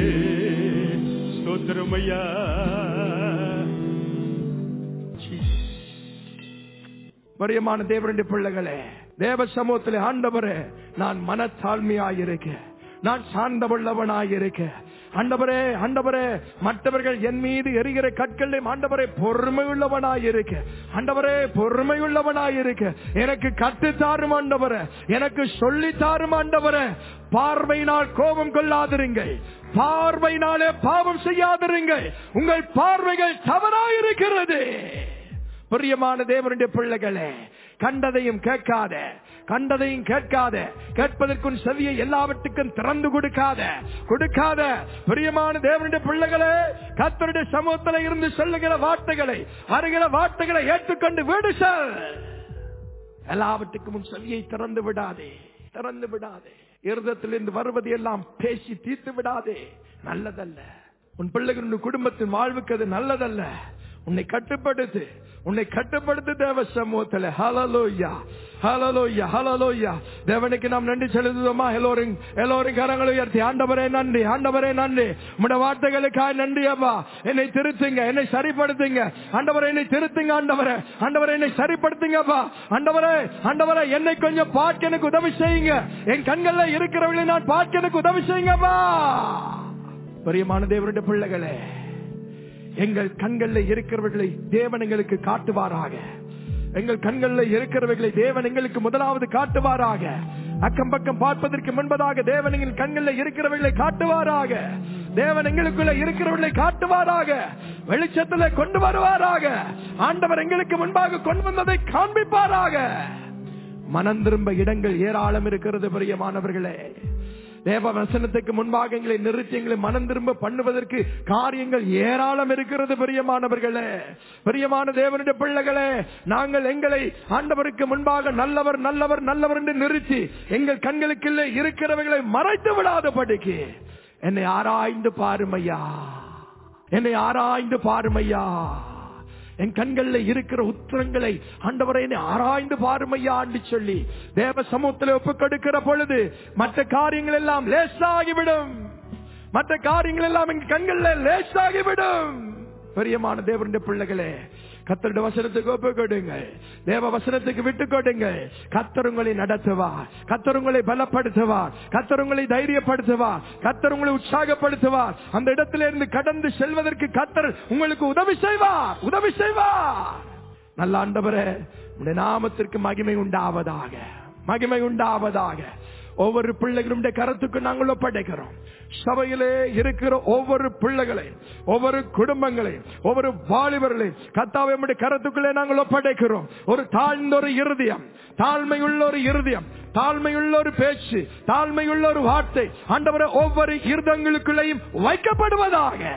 [SPEAKER 1] சோதரம் ஐயா
[SPEAKER 3] பிரியமான தேவனுடைய பிள்ளைகளே தேவ சமூகத்திலே ஆண்டவரே நான் மனத்தாழ்மையாயிருக்க நான் சார்ந்தவுள்ளவனாயிருக்க ஆண்டவரே ஆண்டவரே மற்றவர்கள் என் மீது எரிகிற கற்களையும் ஆண்டவரே பொறுமை உள்ளவனாயிருக்க ஆண்டவரே பொறுமை உள்ளவனாயிருக்க எனக்கு கட்டுத்தாரும் ஆண்டவரே எனக்கு சொல்லி தாரும் ஆண்டவரே பார்வையினால் கோபம் கொள்ளாதிருங்கள் பார்வையினாலே பாவம் செய்யாதிருங்கள் உங்கள் பார்வைகள் தவறாயிருக்கிறது பிரியமான தேவனுடைய பிள்ளைகளே கண்டதையும் கேட்காத கண்டதையும் கேட்காத கேட்பதற்கும் செவியை எல்லாவற்றுக்கும் திறந்து கொடுக்காத கொடுக்காத பிரியமான தேவனுடைய பிள்ளைகளே கத்தருடைய சமூகத்தில் இருந்து சொல்லுகிற வார்த்தைகளை வருகிற வார்த்தைகளை ஏற்றுக்கொண்டு வீடு செல் எல்லாவற்றுக்கும் உன் செவியை திறந்து விடாதே திறந்து விடாதே இருதத்திலிருந்து வருவது எல்லாம் பேசி தீர்த்து விடாதே நல்லதல்ல உன் பிள்ளைகள் உன் குடும்பத்தின் வாழ்வுக்கு அது நல்லதல்ல உன்னை கட்டுப்படுத்து உன்னை கட்டுப்படுத்து தேவ சமூகத்தில் ஹலலோயா ஹலலோயா ஹலலோயா தேவனுக்கு நாம் நன்றி செலுத்துவோமா எல்லோரும் எல்லோரும் கரங்களை உயர்த்தி ஆண்டவரே நன்றி ஆண்டவரே நன்றி உடைய வார்த்தைகளுக்காக நன்றி அப்பா என்னை திருத்துங்க என்னை சரிப்படுத்துங்க ஆண்டவரை என்னை திருத்துங்க ஆண்டவரே ஆண்டவரை என்னை சரிப்படுத்துங்கப்பா ஆண்டவரே ஆண்டவரே என்னை கொஞ்சம் பார்க்க எனக்கு உதவி செய்யுங்க என் கண்கள்ல இருக்கிறவர்களை நான் பார்க்க எனக்கு உதவி செய்யுங்கப்பா பிரியமான தேவனுடைய பிள்ளைகளே எங்கள் கண்கள்ல இருக்கிறவர்களை தேவன் எங்களுக்கு காட்டுவாராக எங்கள் கண்கள்ல இருக்கிறவர்களை தேவன் எங்களுக்கு முதலாவது காட்டுவாராக அக்கம் பக்கம் பார்ப்பதற்கு முன்பதாக தேவன் எங்கள் கண்கள்ல இருக்கிறவர்களை காட்டுவாராக தேவன் எங்களுக்குள்ள இருக்கிறவர்களை காட்டுவாராக வெளிச்சத்துல கொண்டு வருவாராக ஆண்டவர் எங்களுக்கு முன்பாக கொண்டு வந்ததை காண்பிப்பாராக மனம் திரும்ப இடங்கள் ஏராளம் இருக்கிறது பிரியமானவர்களே தேவ வசனத்துக்கு முன்பாக எங்களை நிறுத்தி எங்களை மனம் திரும்ப பண்ணுவதற்கு காரியங்கள் ஏராளம் இருக்கிறது பிரியமானவர்களே பிரியமான தேவனுடைய பிள்ளைகளே நாங்கள் எங்களை ஆண்டவருக்கு முன்பாக நல்லவர் நல்லவர் நல்லவர் என்று நிறுத்தி எங்கள் கண்களுக்குள்ளே இருக்கிறவர்களை மறைத்து விடாதபடிக்கு என்னை ஆராய்ந்து பாருமையா என்னை ஆராய்ந்து பாருமையா என் கண்கள்ல இருக்கிற உத்தரங்களை ஆண்டவரை என்னை ஆராய்ந்து பாருமையா என்று சொல்லி தேவ சமூகத்தில் ஒப்பு கொடுக்கிற பொழுது மற்ற காரியங்கள் எல்லாம் லேசாகிவிடும் மற்ற காரியங்கள் எல்லாம் எங்க கண்கள்ல லேசாகிவிடும் பெரியமான தேவனுடைய பிள்ளைகளே கத்தருடைய வசனத்துக்கு ஒப்பு கொடுங்கள் தேவ வசனத்துக்கு விட்டு கொடுங்கள் கத்தர் உங்களை நடத்துவார் கத்தர் உங்களை பலப்படுத்துவார் கத்தர் உங்களை தைரியப்படுத்துவார் கத்தர் உங்களை உற்சாகப்படுத்துவார் அந்த இடத்துல இருந்து கடந்து செல்வதற்கு கத்தர் உங்களுக்கு உதவி செய்வார் உதவி செய்வார் நல்ல ஆண்டவரே உடைய நாமத்திற்கு மகிமை உண்டாவதாக மகிமை உண்டாவதாக ஒவ்வொரு பிள்ளைகளுடைய கருத்துக்கு நாங்கள் ஒப்படைக்கிறோம் சபையிலே இருக்கிற ஒவ்வொரு பிள்ளைகளையும் ஒவ்வொரு குடும்பங்களையும் ஒவ்வொரு வாலிபர்களையும் கத்தாவை நம்முடைய கருத்துக்களே நாங்கள் ஒப்படைக்கிறோம் ஒரு தாழ்ந்த ஒரு இருதயம் தாழ்மையுள்ள ஒரு இருதயம் தாழ்மையுள்ள ஒரு பேச்சு தாழ்மையுள்ள ஒரு வார்த்தை ஆண்டவரை ஒவ்வொரு இருதங்களுக்குள்ளேயும் வைக்கப்படுவதாக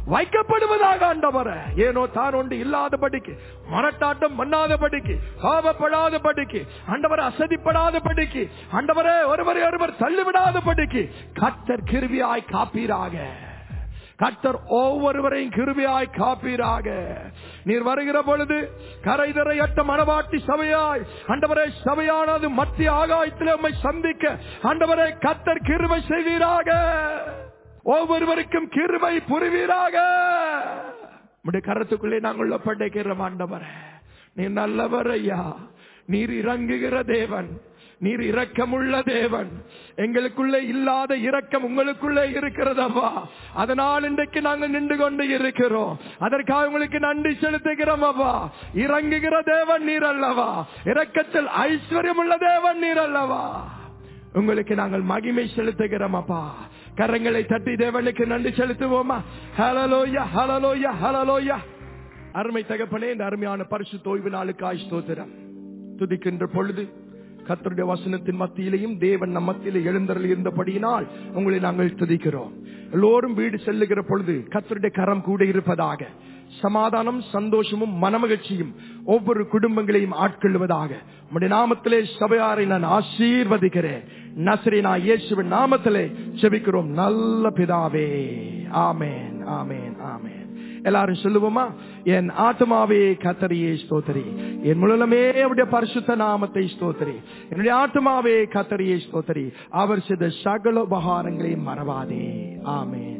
[SPEAKER 3] வைக்கப்படுவதாக ஆண்டவரே ஏனோ தான் ஒன்று இல்லாதபடிக்கு மனட்டாட்டம் பண்ணாதபடிக்கு பாவப்படாதபடிக்கு ஆண்டவர் அசதிப்படாதபடிக்கு ஆண்டவரே ஒருவரை ஒருவர் தள்ளிவிடாதபடிக்கு கத்தர் கிருவியாய் காப்பீராக கர்த்தர் ஒவ்வொருவரையும் கிருபியாய் காப்பீராக நீர் வருகிற பொழுது கரைதரையற்ற மனவாட்டி சபையாய் அண்டவரே சபையானது மத்திய ஆகாயத்தில் உம்மை சந்திக்க அண்டவரே கர்த்தர் கிருபை செய்வீராக ஒவ்வொருவருக்கும் கிருபை புரிவீராக உடைய கரத்துக்குள்ளே நாங்கள் உள்ள படைக்கிறோம் ஆண்டவரே நீர் நல்லவர் ஐயா நீர் இறங்குகிற தேவன் நீர் இரக்கமுள்ள தேவன் எங்களுக்குள்ளே இல்லாத இரக்கம் உங்களுக்குள்ளே இருக்கிறதப்பா அதனால் இன்றைக்கு நாங்கள் நின்று கொண்டு இருக்கிறோம் அதற்காக உங்களுக்கு நன்றி செலுத்துகிறோம் அப்பா இறங்குகிற தேவன் நீர் அல்லவா இரக்கத்தில் ஐஸ்வர்யம் உள்ள தேவன் நீர் அல்லவா உங்களுக்கு நாங்கள் மகிமை செலுத்துகிறோம் அப்பா கரங்களை தட்டி தேவனுக்கு நன்றி செலுத்துவோமா ஹலலோயா ஹலலோயா ஹலலோயா அருமை தகப்பனே இந்த அருமையான பரிசு தோய்வு நாளுக்காய் ஸ்தோத்திரம் துதிக்கின்ற பொழுது கத்தருடைய வசனத்தின் மத்தியிலையும் தேவன் நம் மத்தியில எழுந்தருள் இருந்தபடியினால் உங்களை நாங்கள் துதிக்கிறோம் எல்லோரும் வீடு செல்லுகிற பொழுது கத்தருடைய கரம் கூட இருப்பதாக சமாதானம் சந்தோஷமும் மனமகிழ்ச்சியும் ஒவ்வொரு குடும்பங்களையும் ஆட்கொள்வதாக உடைய நாமத்திலே சபையாரை நான் ஆசீர்வதிக்கிறேன் நசரினா இயேசுவின் நாமத்திலே செபிக்கிறோம் நல்ல பிதாவே ஆமேன் ஆமேன் ஆமேன் எல்லாரும் சொல்லுவோமா என் ஆத்மாவே கத்தரியே ஸ்தோத்தரி என் முழலமே அவருடைய பரிசுத்த நாமத்தை ஸ்தோத்தரி என்னுடைய ஆத்மாவே கத்தரியே ஸ்தோத்தரி அவர் செய்த சகல உபகாரங்களையும் மறவாதே ஆமே